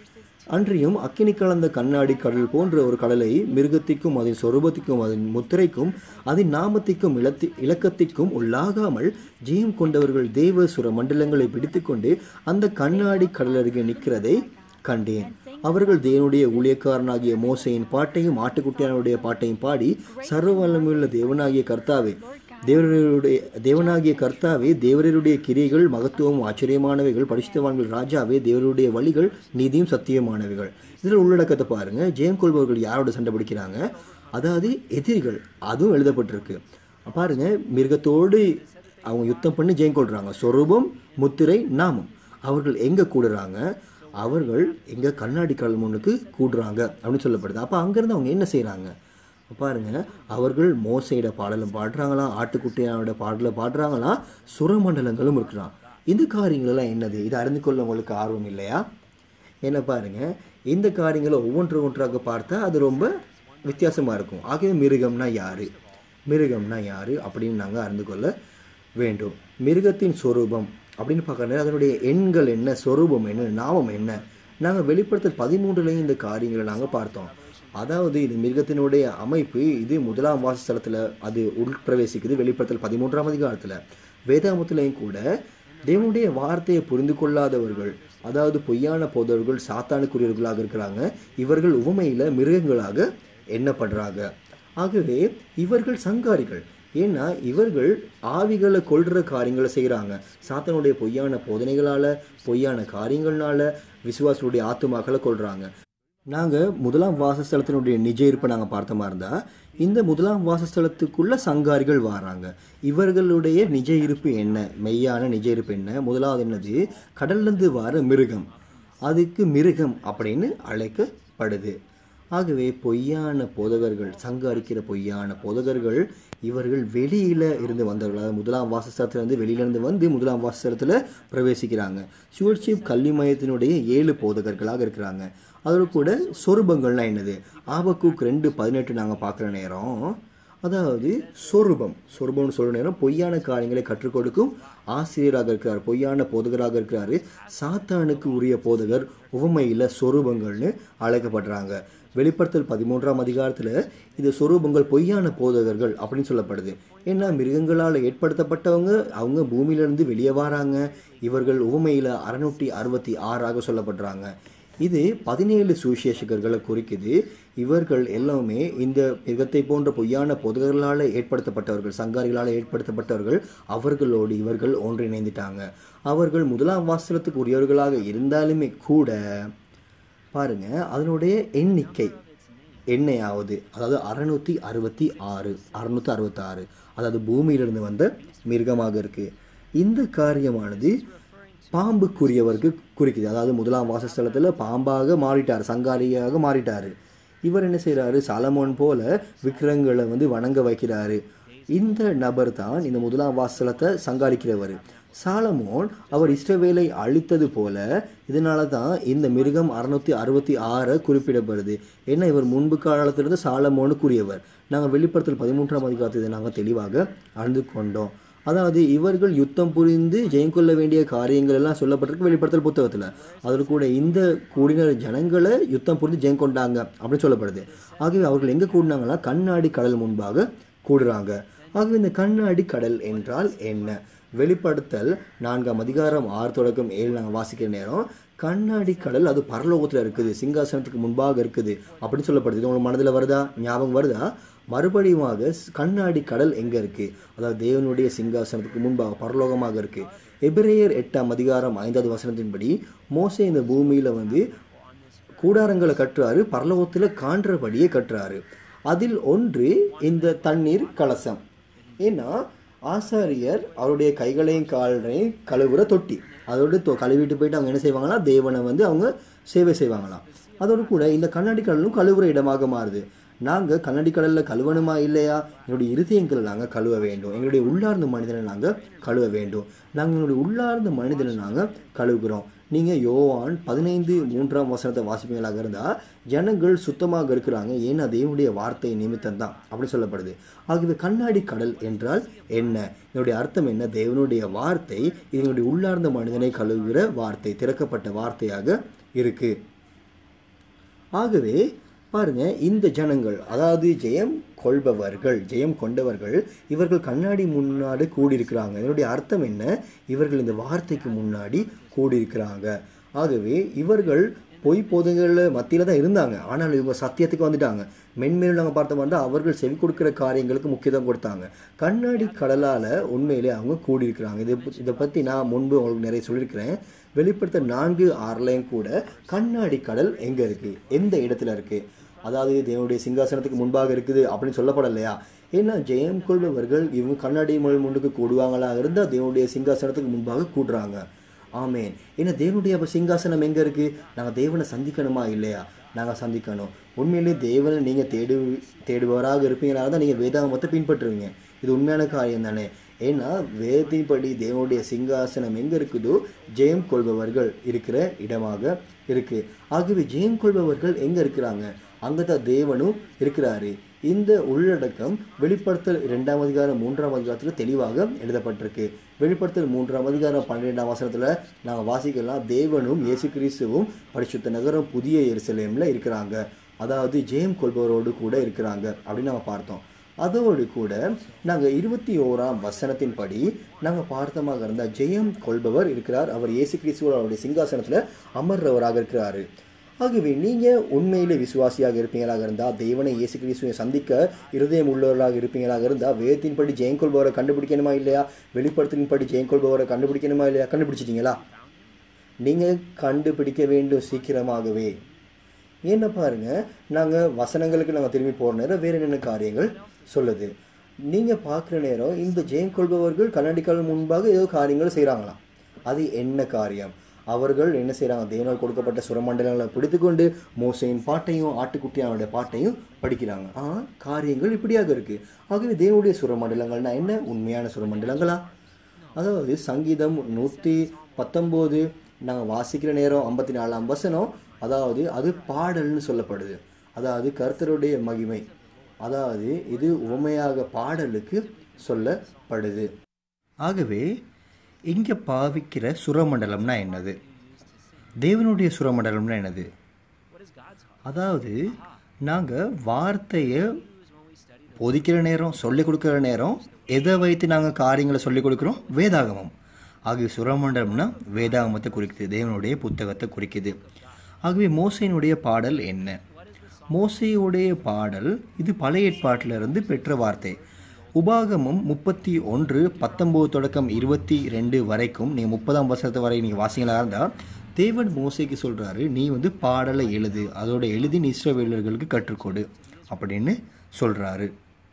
அன்றியும் அக்கினி கலந்த கண்ணாடி கடல் போன்ற ஒரு கடலை மிருகத்திற்கும் அதன் சொரூபத்திற்கும் அதன் முத்திரைக்கும் அதன் நாமத்திற்கும் இலத்தி இலக்கத்திற்கும் உள்ளாகாமல் ஜெயம் கொண்டவர்கள் தேவ சுர மண்டலங்களை பிடித்துக்கொண்டு அந்த கண்ணாடி கடல் அருகே நிற்கிறதை கண்டேன் அவர்கள் தேவனுடைய ஊழியக்காரனாகிய மோசையின் பாட்டையும் ஆட்டுக்குட்டியானுடைய பாட்டையும் பாடி சர்வ வல்லமையுள்ள தேவனாகிய கர்த்தாவே தேவருடைய தேவனாகிய கர்த்தாவே தேவரருடைய கிரிகள் மகத்துவம் ஆச்சரியமானவைகள் பரிசுத்தவான்கள் ராஜாவே தேவருடைய வழிகள் நீதியும் சத்தியமானவைகள் இதில் உள்ளடக்கத்தை பாருங்க ஜெயம் கொள்பவர்கள் யாரோட சண்டை பிடிக்கிறாங்க அதாவது எதிரிகள் அதுவும் எழுதப்பட்டிருக்கு பாருங்க மிருகத்தோடு அவங்க யுத்தம் பண்ணி ஜெயம் கொள்றாங்க சொரூபம் முத்திரை நாமம் அவர்கள் எங்க கூடுறாங்க அவர்கள் எங்க கண்ணாடி கடல் முன்னுக்கு கூடுறாங்க அப்படின்னு சொல்லப்படுது அப்போ அங்கேருந்து அவங்க என்ன செய்றாங்க பாருங்க அவர்கள் மோசையோட பாடலும் பாடுறாங்களாம் ஆட்டுக்குட்டியோட பாடலை பாடுறாங்களாம் சுரமண்டலங்களும் இருக்கிறான் இந்த காரியங்களெல்லாம் என்னது இதை அறிந்து கொள்ள உங்களுக்கு ஆர்வம் இல்லையா என்ன பாருங்க இந்த காரியங்களை ஒவ்வொன்று ஒன்றாக பார்த்தா அது ரொம்ப வித்தியாசமாக இருக்கும் ஆகவே மிருகம்னா யாரு மிருகம்னா யாரு அப்படின்னு நாங்கள் அறிந்து கொள்ள வேண்டும் மிருகத்தின் சொரூபம் அப்படின்னு பார்க்கறது அதனுடைய எண்கள் என்ன சொரூபம் என்ன நாமம் என்ன நாங்கள் வெளிப்படுத்தல் பதிமூன்றுலையும் இந்த காரியங்களை நாங்கள் பார்த்தோம் அதாவது இது மிருகத்தினுடைய அமைப்பு இது முதலாம் வாசஸ்தலத்தில் அது உட்பிரவேசிக்குது வெளிப்படுத்தல் பதிமூன்றாம் அதிகாரத்தில் வேதாமத்திலையும் கூட தேவனுடைய வார்த்தையை புரிந்து கொள்ளாதவர்கள் அதாவது பொய்யான போதவர்கள் சாத்தானுக்குரியவர்களாக இருக்கிறாங்க இவர்கள் உவமையில் மிருகங்களாக எண்ணப்படுறாங்க ஆகவே இவர்கள் சங்காரிகள் ஏன்னா இவர்கள் ஆவிகளை கொள்கிற காரியங்களை செய்கிறாங்க சாத்தானுடைய பொய்யான போதனைகளால் பொய்யான காரியங்கள்னால விசுவாசனுடைய ஆத்துமாக்களை கொள்கிறாங்க நாங்கள் முதலாம் வாசஸ்தலத்தினுடைய நிஜ இருப்பை நாங்கள் பார்த்த மாதிரி இருந்தால் இந்த முதலாம் வாசஸ்தலத்துக்குள்ள சங்காரிகள் வராங்க இவர்களுடைய நிஜ இருப்பு என்ன மெய்யான நிஜ இருப்பு என்ன முதலாவது என்னது கடல்லேருந்து வர மிருகம் அதுக்கு மிருகம் அப்படின்னு அழைக்கப்படுது ஆகவே பொய்யான போதகர்கள் சங்காரிக்கிற பொய்யான போதகர்கள் இவர்கள் வெளியில இருந்து வந்தவர்கள் அதாவது முதலாம் வாசஸ்தலத்திலிருந்து வெளியிலிருந்து வந்து முதலாம் வாசஸ்தலத்தில் பிரவேசிக்கிறாங்க ஸ்டூவர்ஷிப் கல்வி மையத்தினுடைய ஏழு போதகர்களாக இருக்கிறாங்க அதோட கூட சொரூபங்கள்லாம் என்னது ஆபக்கூக் ரெண்டு பதினெட்டு நாங்கள் பார்க்குற நேரம் அதாவது சொரூபம் சொரூபம்னு சொல்ற நேரம் பொய்யான காரியங்களை கற்றுக் கொடுக்கும் ஆசிரியராக இருக்கிறார் பொய்யான போதகராக இருக்கிறாரு சாத்தானுக்கு உரிய போதகர் உவமையில் சொரூபங்கள்னு அழைக்கப்படுறாங்க வெளிப்படுத்தல் பதிமூன்றாம் அதிகாரத்தில் இது சொரூபங்கள் பொய்யான போதகர்கள் அப்படின்னு சொல்லப்படுது ஏன்னா மிருகங்களால் ஏற்படுத்தப்பட்டவங்க அவங்க பூமியிலிருந்து வெளியே வராங்க இவர்கள் உவமையில் அறுநூற்றி அறுபத்தி ஆறாக சொல்லப்படுறாங்க இது பதினேழு சுவிசேஷகர்களை குறிக்குது இவர்கள் எல்லாமே இந்த மிருகத்தை போன்ற பொய்யான பொதுகளால் ஏற்படுத்தப்பட்டவர்கள் சங்காரிகளால் ஏற்படுத்தப்பட்டவர்கள் அவர்களோடு இவர்கள் ஒன்றிணைந்துட்டாங்க அவர்கள் முதலாம் வாசலத்துக்கு உரியவர்களாக இருந்தாலுமே கூட பாருங்க அதனுடைய எண்ணிக்கை எண்ணையாவது அதாவது அறுநூத்தி அறுபத்தி ஆறு அறுநூத்தி அறுபத்தாறு அதாவது பூமியிலிருந்து வந்த மிருகமாக இருக்கு இந்த காரியமானது பாம்புக்குரியவருக்கு குறிக்குது அதாவது முதலாம் வாசஸ்தலத்தில் பாம்பாக மாறிட்டார் சங்காரியாக மாறிட்டார் இவர் என்ன செய்கிறாரு சாலமோன் போல விக்கிரங்களை வந்து வணங்க வைக்கிறாரு இந்த நபர் தான் இந்த முதலாம் வாசலத்தை சங்காரிக்கிறவர் சாலமோன் அவர் இஸ்ரவேலை அழித்தது போல இதனால தான் இந்த மிருகம் அறுநூத்தி அறுபத்தி ஆறை குறிப்பிடப்படுது ஏன்னா இவர் முன்பு காலத்திலிருந்து சாலமோனுக்குரியவர் நாங்கள் வெளிப்படுத்தல் பதிமூன்றாம் அதிகாரத்தை நாங்கள் தெளிவாக அறிந்து கொண்டோம் அதாவது இவர்கள் யுத்தம் புரிந்து ஜெயம் கொள்ள வேண்டிய காரியங்கள் எல்லாம் சொல்லப்பட்டிருக்கு வெளிப்படுத்தல் புத்தகத்தில் அதில் கூட இந்த கூடின ஜனங்களை யுத்தம் புரிந்து ஜெயம் கொண்டாங்க அப்படின்னு சொல்லப்படுது ஆகவே அவர்கள் எங்கே கூடினாங்கன்னா கண்ணாடி கடல் முன்பாக கூடுறாங்க ஆகவே இந்த கண்ணாடி கடல் என்றால் என்ன வெளிப்படுத்தல் நான்காம் அதிகாரம் ஆறு தொடக்கம் ஏழு நாங்கள் வாசிக்கிற நேரம் கண்ணாடி கடல் அது பரலோகத்தில் இருக்குது சிங்காசனத்துக்கு முன்பாக இருக்குது அப்படின்னு சொல்லப்படுது இது உங்களுக்கு மனதில் வருதா ஞாபகம் வருதா மறுபடியுமாக கண்ணாடி கடல் எங்கே இருக்குது அதாவது தேவனுடைய சிங்காசனத்துக்கு முன்பாக பரலோகமாக இருக்குது எபிரேயர் எட்டாம் அதிகாரம் ஐந்தாவது வசனத்தின்படி மோசே இந்த பூமியில் வந்து கூடாரங்களை கட்டுறாரு பரலோகத்தில் காண்றபடியே கட்டுறாரு அதில் ஒன்று இந்த தண்ணீர் கலசம் ஏன்னா ஆசாரியர் அவருடைய கைகளையும் காலையும் கழுவுற தொட்டி அதோடு தொ- கழுவிட்டு போயிட்டு அவங்க என்ன செய்வாங்கன்னா தேவனை வந்து அவங்க சேவை செய்வாங்களாம் அதோடு கூட இந்த கண்ணாடி கடலும் கழுவுற இடமாக மாறுது நாங்கள் கண்ணாடி கடலில் கழுவணுமா இல்லையா எங்களுடைய இருதயங்களை நாங்கள் கழுவ வேண்டும் எங்களுடைய உள்ளார்ந்த மனிதனை நாங்கள் கழுவ வேண்டும் நாங்கள் எங்களுடைய உள்ளார்ந்த மனிதனை நாங்கள் கழுவுகிறோம் நீங்கள் யோவான் பதினைந்து மூன்றாம் வசனத்தை வாசிப்பீங்களாக இருந்தால் ஜனங்கள் சுத்தமாக இருக்கிறாங்க ஏன்னா தேவனுடைய வார்த்தை நிமித்தம் தான் அப்படி சொல்லப்படுது ஆகவே கண்ணாடி கடல் என்றால் என்ன இதனுடைய அர்த்தம் என்ன தேவனுடைய வார்த்தை இது எங்களுடைய உள்ளார்ந்த மனிதனை கழுவுகிற வார்த்தை திறக்கப்பட்ட வார்த்தையாக இருக்குது ஆகவே பாருங்க இந்த ஜனங்கள் அதாவது ஜெயம் கொள்பவர்கள் ஜெயம் கொண்டவர்கள் இவர்கள் கண்ணாடி முன்னாடி கூடியிருக்கிறாங்க இதனுடைய அர்த்தம் என்ன இவர்கள் இந்த வார்த்தைக்கு முன்னாடி கூடியிருக்கிறாங்க ஆகவே இவர்கள் பொய் போதுகள் மத்தியில் தான் இருந்தாங்க ஆனால் இவங்க சத்தியத்துக்கு வந்துட்டாங்க மென்மேலும் நாங்கள் பார்த்த மாதிரி அவர்கள் செவி கொடுக்குற காரியங்களுக்கு முக்கியத்துவம் கொடுத்தாங்க கண்ணாடி கடலால் உண்மையிலே அவங்க கூடியிருக்கிறாங்க இதை ப- இதை பற்றி நான் முன்பு உங்களுக்கு நிறைய சொல்லியிருக்கிறேன் வெளிப்படுத்த நான்கு ஆறுலையும் கூட கண்ணாடி கடல் எங்கே இருக்குது எந்த இடத்துல இருக்குது அதாவது தேவனுடைய சிங்காசனத்துக்கு முன்பாக இருக்குது அப்படின்னு சொல்லப்படலையா ஏன்னா ஜெயம் கொள்பவர்கள் இவங்க கண்ணாடி மொழி முன்னுக்கு கூடுவாங்களா இருந்தால் தேவனுடைய சிங்காசனத்துக்கு முன்பாக கூடுறாங்க ஆமேன் ஏன்னா தேவனுடைய அப்போ சிங்காசனம் எங்கே இருக்குது நாங்கள் தேவனை சந்திக்கணுமா இல்லையா நாங்கள் சந்திக்கணும் உண்மையிலே தேவனை நீங்கள் தேடு தேடுபவராக இருப்பீங்களாக தான் நீங்கள் வேதாகமத்தை பின்பற்றுவீங்க இது உண்மையான காரியம் தானே ஏன்னா வேதத்தின்படி தேவனுடைய சிங்காசனம் எங்கே இருக்குதோ ஜெயம் கொள்பவர்கள் இருக்கிற இடமாக இருக்குது ஆகவே ஜெயம் கொள்பவர்கள் எங்கே இருக்கிறாங்க அங்கே தான் தேவனும் இருக்கிறாரு இந்த உள்ளடக்கம் வெளிப்படுத்தல் இரண்டாம் அதிகாரம் மூன்றாம் அதிகாரத்தில் தெளிவாக எழுதப்பட்டிருக்கு வெளிப்படுத்தல் மூன்றாம் அதிகாரம் பன்னிரெண்டாம் வசனத்தில் நாங்கள் வாசிக்கலாம் தேவனும் இயேசு கிறிஸ்துவும் பரிசுத்த நகரம் புதிய எருசலேமில் இருக்கிறாங்க அதாவது ஜெயம் கொள்பவரோடு கூட இருக்கிறாங்க அப்படின்னு நம்ம பார்த்தோம் அதோடு கூட நாங்கள் இருபத்தி ஓராம் வசனத்தின்படி நாங்கள் பார்த்தமாக இருந்தால் ஜெயம் கொள்பவர் இருக்கிறார் அவர் இயேசு கிறிஸ்துவோட அவருடைய சிங்காசனத்தில் அமர்றவராக இருக்கிறாரு ஆகவே நீங்கள் உண்மையிலே விசுவாசியாக இருப்பீங்களாக இருந்தால் தேவனை இயேசு கிறிஸ்துவை சந்திக்க இருதயம் உள்ளவர்களாக இருப்பீங்களாக இருந்தால் வேதத்தின்படி ஜெயம் கொள்பவரை கண்டுபிடிக்கணுமா இல்லையா வெளிப்படுத்தலின்படி ஜெயம் கொள்பவரை கண்டுபிடிக்கணுமா இல்லையா கண்டுபிடிச்சிட்டிங்களா நீங்கள் கண்டுபிடிக்க வேண்டும் சீக்கிரமாகவே என்ன பாருங்க நாங்கள் வசனங்களுக்கு நாங்கள் திரும்பி போகிற நேரம் வேறு என்னென்ன காரியங்கள் சொல்லுது நீங்கள் பார்க்குற நேரம் இந்த ஜெயம் கொள்பவர்கள் கண்ணாடிக்கால் முன்பாக ஏதோ காரியங்கள் செய்கிறாங்களாம் அது என்ன காரியம் அவர்கள் என்ன செய்கிறாங்க தேவனால் கொடுக்கப்பட்ட சுரமண்டலங்களை பிடித்துக்கொண்டு மோசையின் பாட்டையும் ஆட்டுக்குட்டியானுடைய பாட்டையும் படிக்கிறாங்க ஆ காரியங்கள் இப்படியாக இருக்குது ஆகவே தேவனுடைய சுரமண்டலங்கள்னா என்ன உண்மையான சுரமண்டலங்களா அதாவது சங்கீதம் நூற்றி பத்தொம்போது நாங்கள் வாசிக்கிற நேரம் ஐம்பத்தி நாலாம் வசனம் அதாவது அது பாடல்னு சொல்லப்படுது அதாவது கர்த்தருடைய மகிமை அதாவது இது உவமையாக பாடலுக்கு சொல்லப்படுது ஆகவே இங்கே பாவிக்கிற சுரமண்டலம்னா என்னது தேவனுடைய சுரமண்டலம்னா என்னது What is God's heart? அதாவது நாங்கள் வார்த்தையை போதிக்கிற நேரம் சொல்லிக் கொடுக்குற நேரம் எதை வைத்து நாங்கள் காரியங்களை சொல்லிக் கொடுக்குறோம் வேதாகமம் ஆகிய சுரமண்டலம்னா வேதாகமத்தை குறிக்குது தேவனுடைய புத்தகத்தை குறிக்குது ஆகவே மோசையினுடைய பாடல் என்ன மோசையுடைய பாடல் இது பழைய ஏற்பாட்டிலிருந்து பெற்ற வார்த்தை உபாகமம் முப்பத்தி ஒன்று பத்தொம்போது தொடக்கம் இருபத்தி ரெண்டு வரைக்கும் நீங்கள் முப்பதாம் வருஷத்து வரை நீங்கள் வாசிங்களா இருந்தால் தேவன் மோசைக்கு சொல்கிறாரு நீ வந்து பாடலை எழுது அதோட எழுதி நீ இஸ்ரவேலர்களுக்கு கற்றுக்கொடு அப்படின்னு சொல்கிறாரு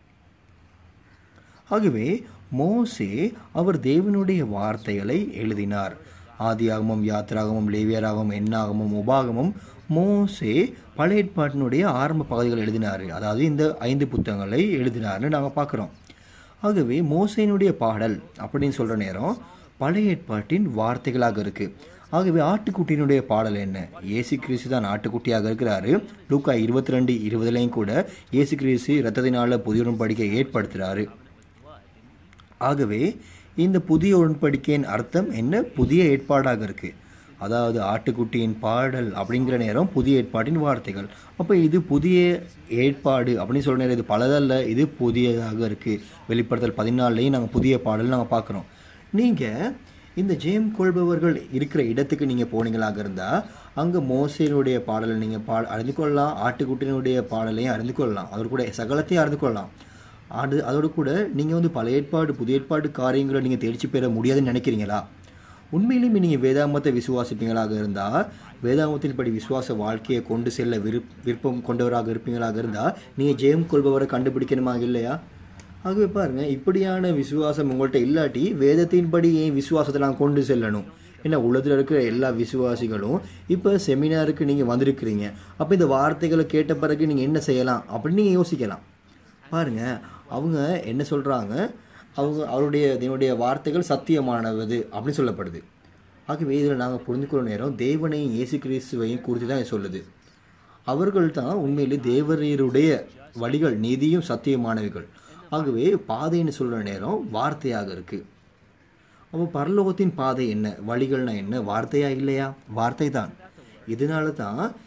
ஆகவே மோசே அவர் தேவனுடைய வார்த்தைகளை எழுதினார் ஆதியாகமம் யாத்திராகமம் லேவியராகமம் எண்ணாகமம் உபாகமம் மோசே பழைய ஏற்பாட்டினுடைய ஆரம்ப பகுதிகள் எழுதினார் அதாவது இந்த ஐந்து புத்தகங்களை எழுதினார்னு நாங்கள் பார்க்குறோம் ஆகவே மோசையினுடைய பாடல் அப்படின்னு சொல்கிற நேரம் பழைய ஏற்பாட்டின் வார்த்தைகளாக இருக்குது ஆகவே ஆட்டுக்குட்டியினுடைய பாடல் என்ன இயேசு கிறிஸ்து தான் ஆட்டுக்குட்டியாக இருக்கிறாரு லூக்கா இருபத்தி ரெண்டு இருபதுலையும் கூட இயேசு கிறிஸ்து இரத்தத்தினால புதிய உடன்படிக்கை ஏற்படுத்துகிறாரு ஆகவே இந்த புதிய உடன்படிக்கையின் அர்த்தம் என்ன புதிய ஏற்பாடாக இருக்குது அதாவது ஆட்டுக்குட்டியின் பாடல் அப்படிங்கிற நேரம் புதிய ஏற்பாட்டின் வார்த்தைகள் அப்போ இது புதிய ஏற்பாடு அப்படின்னு சொல்கிற நேரம் இது பலதல்ல இது புதியதாக இருக்குது வெளிப்படுத்தல் பதினாலையும் நாங்கள் புதிய பாடல் நாங்கள் பார்க்குறோம் நீங்கள் இந்த ஜெயம் கொள்பவர்கள் இருக்கிற இடத்துக்கு நீங்கள் போனீங்களாக இருந்தால் அங்கே மோசையினுடைய பாடலை நீங்கள் பா அறிந்து கொள்ளலாம் ஆட்டுக்குட்டியினுடைய பாடலையும் அறிந்து கொள்ளலாம் அவர் கூட சகலத்தையும் அறிந்து கொள்ளலாம் அது அதோடு கூட நீங்கள் வந்து பழைய ஏற்பாடு புதிய ஏற்பாடு காரியங்களை நீங்கள் தேர்ச்சி பெற முடியாதுன்னு நினைக்கிறீங்களா உண்மையிலுமே நீங்கள் வேதாமத்தை விசுவாசிப்பீங்களாக இருந்தால் வேதாமத்தின் படி விசுவாச வாழ்க்கையை கொண்டு செல்ல விருப் விருப்பம் கொண்டவராக இருப்பீங்களாக இருந்தால் நீங்கள் ஜெயம் கொள்பவரை கண்டுபிடிக்கணுமா இல்லையா ஆகவே பாருங்க இப்படியான விசுவாசம் உங்கள்கிட்ட இல்லாட்டி வேதத்தின்படி ஏன் விசுவாசத்தை நான் கொண்டு செல்லணும் ஏன்னா உலகத்தில் இருக்கிற எல்லா விசுவாசிகளும் இப்போ செமினாருக்கு நீங்கள் வந்திருக்கிறீங்க அப்போ இந்த வார்த்தைகளை கேட்ட பிறகு நீங்கள் என்ன செய்யலாம் அப்படின்னு நீங்கள் யோசிக்கலாம் பாருங்க அவங்க என்ன சொல்கிறாங்க அவங்க அவருடைய இதனுடைய வார்த்தைகள் சத்தியமானது அப்படின்னு சொல்லப்படுது ஆகவே இதில் நாங்கள் புரிந்துக்கொள்ள நேரம் தேவனையும் இயேசு கிறிஸ்துவையும் குறித்து தான் சொல்லுது அவர்கள் தான் உண்மையிலே தேவரீருடைய வழிகள் நீதியும் சத்தியமானவைகள் ஆகவே பாதைன்னு சொல்கிற நேரம் வார்த்தையாக இருக்குது அப்போ பரலோகத்தின் பாதை என்ன வழிகள்னா என்ன வார்த்தையா இல்லையா வார்த்தை தான் இதனால தான்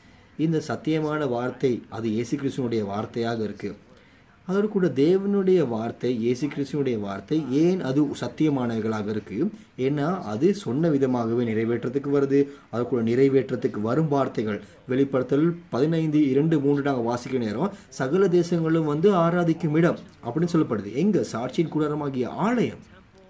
இந்த சத்தியமான வார்த்தை அது இயேசு கிறிஸ்துவனுடைய வார்த்தையாக இருக்குது அதோடு கூட தேவனுடைய வார்த்தை இயேசு கிறிஸ்துவனுடைய வார்த்தை ஏன் அது சத்தியமானவைகளாக இருக்கு ஏன்னா அது சொன்ன விதமாகவே நிறைவேற்றத்துக்கு வருது அது கூட நிறைவேற்றத்துக்கு வரும் வார்த்தைகள் வெளிப்படுத்தல் பதினைந்து இரண்டு மூன்று நாங்கள் வாசிக்கிற நேரம் சகல தேசங்களும் வந்து ஆராதிக்கும் இடம் அப்படின்னு சொல்லப்படுது எங்க சாட்சியின் கூடாரமாகிய ஆலயம்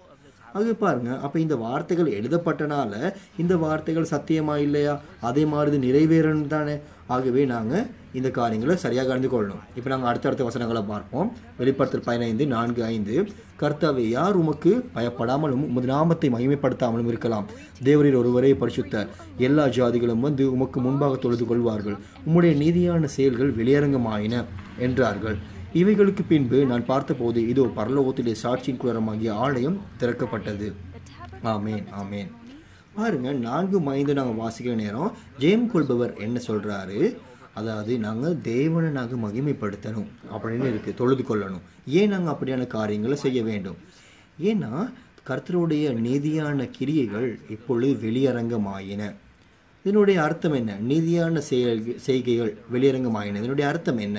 அது பாருங்க அப்போ இந்த வார்த்தைகள் எழுதப்பட்டனால இந்த வார்த்தைகள் சத்தியமா இல்லையா அதே மாதிரி இது நிறைவேறணும் தானே ஆகவே நாங்கள் இந்த காரியங்களை சரியாக அறிந்து கொள்ளணும் இப்போ நாங்கள் அடுத்தடுத்த வசனங்களை பார்ப்போம் வெளிப்படுத்தல் பதினைந்து நான்கு ஐந்து கர்த்தாவே யார் உமக்கு பயப்படாமலும் உமது நாமத்தை மகிமைப்படுத்தாமலும் இருக்கலாம் தேவரீர் ஒருவரே பரிசுத்தர் எல்லா ஜாதிகளும் வந்து உமக்கு முன்பாக தொழுது கொள்வார்கள் உம்முடைய நீதியான செயல்கள் வெளியரங்கமாயின என்றார்கள் இவைகளுக்கு பின்பு நான் பார்த்தபோது இதோ பரலோகத்திலே சாட்சியின் குளரமாகிய ஆலயம் திறக்கப்பட்டது ஆமேன் ஆமேன் பாருங்க நான்கு மைந்து நாங்கள் வாசிக்கிற நேரம் ஜெயம் கொள்பவர் என்ன சொல்றாரு அதாவது நாங்கள் தேவனை நாங்கள் மகிமைப்படுத்தணும் அப்படின்னு இருக்குது தொழுது கொள்ளணும் ஏன் நாங்கள் அப்படியான காரியங்களை செய்ய வேண்டும் ஏன்னா கர்த்தருடைய நீதியான கிரியைகள் இப்பொழுது வெளியரங்கமாயின இதனுடைய அர்த்தம் என்ன நீதியான செயல் செய்கைகள் வெளியரங்கமாயின இதனுடைய அர்த்தம் என்ன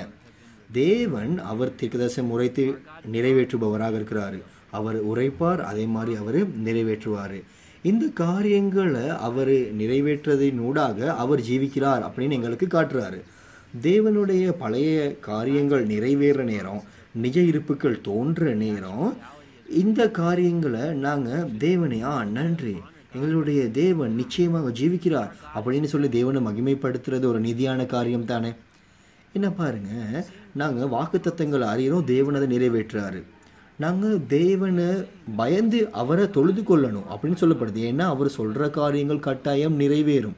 தேவன் அவர் தீர்க்கதரிசனம் உரைத்து நிறைவேற்றுபவராக இருக்கிறாரு அவர் உரைப்பார் அதே மாதிரி அவர் நிறைவேற்றுவார் இந்த காரியங்களை அவர் நிறைவேற்றதினூடாக அவர் ஜீவிக்கிறார் அப்படின்னு எங்களுக்கு காட்டுறாரு தேவனுடைய பழைய காரியங்கள் நிறைவேற நேரம் நிஜ இருப்புகள் தோன்ற நேரம் இந்த காரியங்களை நாங்கள் தேவனே ஆ நன்றி எங்களுடைய தேவன் நிச்சயமாக ஜீவிக்கிறார் அப்படின்னு சொல்லி தேவனை மகிமைப்படுத்துறது ஒரு நிதியான காரியம் தானே என்ன பாருங்க நாங்கள் வாக்குத்தத்தங்களை அறிகிறோம் தேவன் அதை நிறைவேற்றுறாரு நாங்கள் தேவனை பயந்து அவரை தொழுது கொள்ளணும் அப்படின்னு சொல்லப்படுது ஏன்னா அவர் சொல்கிற காரியங்கள் கட்டாயம் நிறைவேறும்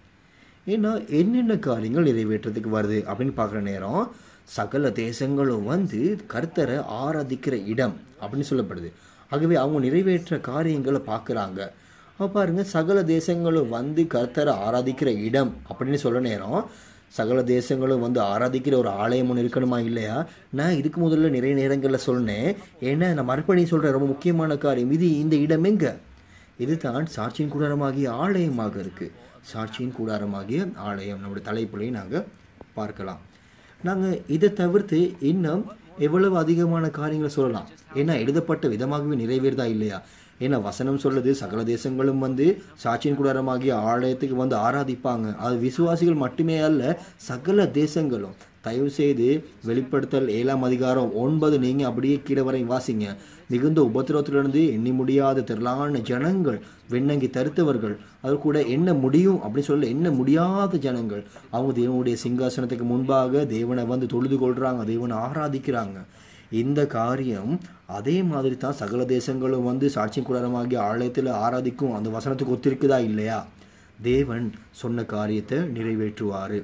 ஏன்னா என்னென்ன காரியங்கள் நிறைவேற்றத்துக்கு வருது அப்படின்னு பார்க்குற நேரம் சகல தேசங்களும் வந்து கர்த்தரை ஆராதிக்கிற இடம் அப்படின்னு சொல்லப்படுது ஆகவே அவங்க நிறைவேற்ற காரியங்களை பார்க்குறாங்க அப்போ பாருங்க சகல தேசங்களும் வந்து கர்த்தரை ஆராதிக்கிற இடம் அப்படின்னு சொல்ல நேரம் சகல தேசங்களும் வந்து ஆராதிக்கிற ஒரு ஆலயம் ஒன்று இருக்கணுமா இல்லையா நான் இதுக்கு முதல்ல நிறைய நேரங்களில் சொன்னேன் ஏன்னா நான் மறுபடியும் சொல்கிறேன் ரொம்ப முக்கியமான காரியம் இது இந்த இடம் எங்க இதுதான் சாட்சியின் கூடாரமாகிய ஆலயமாக இருக்குது சாட்சியின் கூடாரமாகிய ஆலயம் நம்முடைய தலைப்புலையும் நாங்கள் பார்க்கலாம் நாங்கள் இதை தவிர்த்து இன்னும் எவ்வளவு அதிகமான காரியங்களை சொல்லலாம் ஏன்னா எழுதப்பட்ட விதமாகவே நிறைவேறுதா இல்லையா ஏன்னா வசனம் சொல்லுது சகல தேசங்களும் வந்து சாட்சியின் கூடாரமாகிய ஆலயத்துக்கு வந்து ஆராதிப்பாங்க அது விசுவாசிகள் மட்டுமே அல்ல சகல தேசங்களும் தயவு செய்து வெளிப்படுத்தல் ஏழாம் அதிகாரம் ஒன்பது நீங்கள் அப்படியே கீழே வரை வாசிங்க மிகுந்த உபத்திரவத்திலிருந்து எண்ணி முடியாத திரளான ஜனங்கள் வெண்ணங்கி தருத்தவர்கள் அது கூட என்ன முடியும் அப்படின்னு சொல்ல என்ன முடியாத ஜனங்கள் அவங்க தேவனுடைய சிங்காசனத்துக்கு முன்பாக தேவனை வந்து தொழுது கொள்கிறாங்க தேவனை ஆராதிக்கிறாங்க இந்த காரியம் அதே மாதிரி தான் சகல தேசங்களும் வந்து சாட்சி கூடாரமாகிய ஆலயத்தில் ஆராதிக்கும் அந்த வசனத்துக்கு ஒத்திருக்குதா இல்லையா தேவன் சொன்ன காரியத்தை நிறைவேற்றுவார்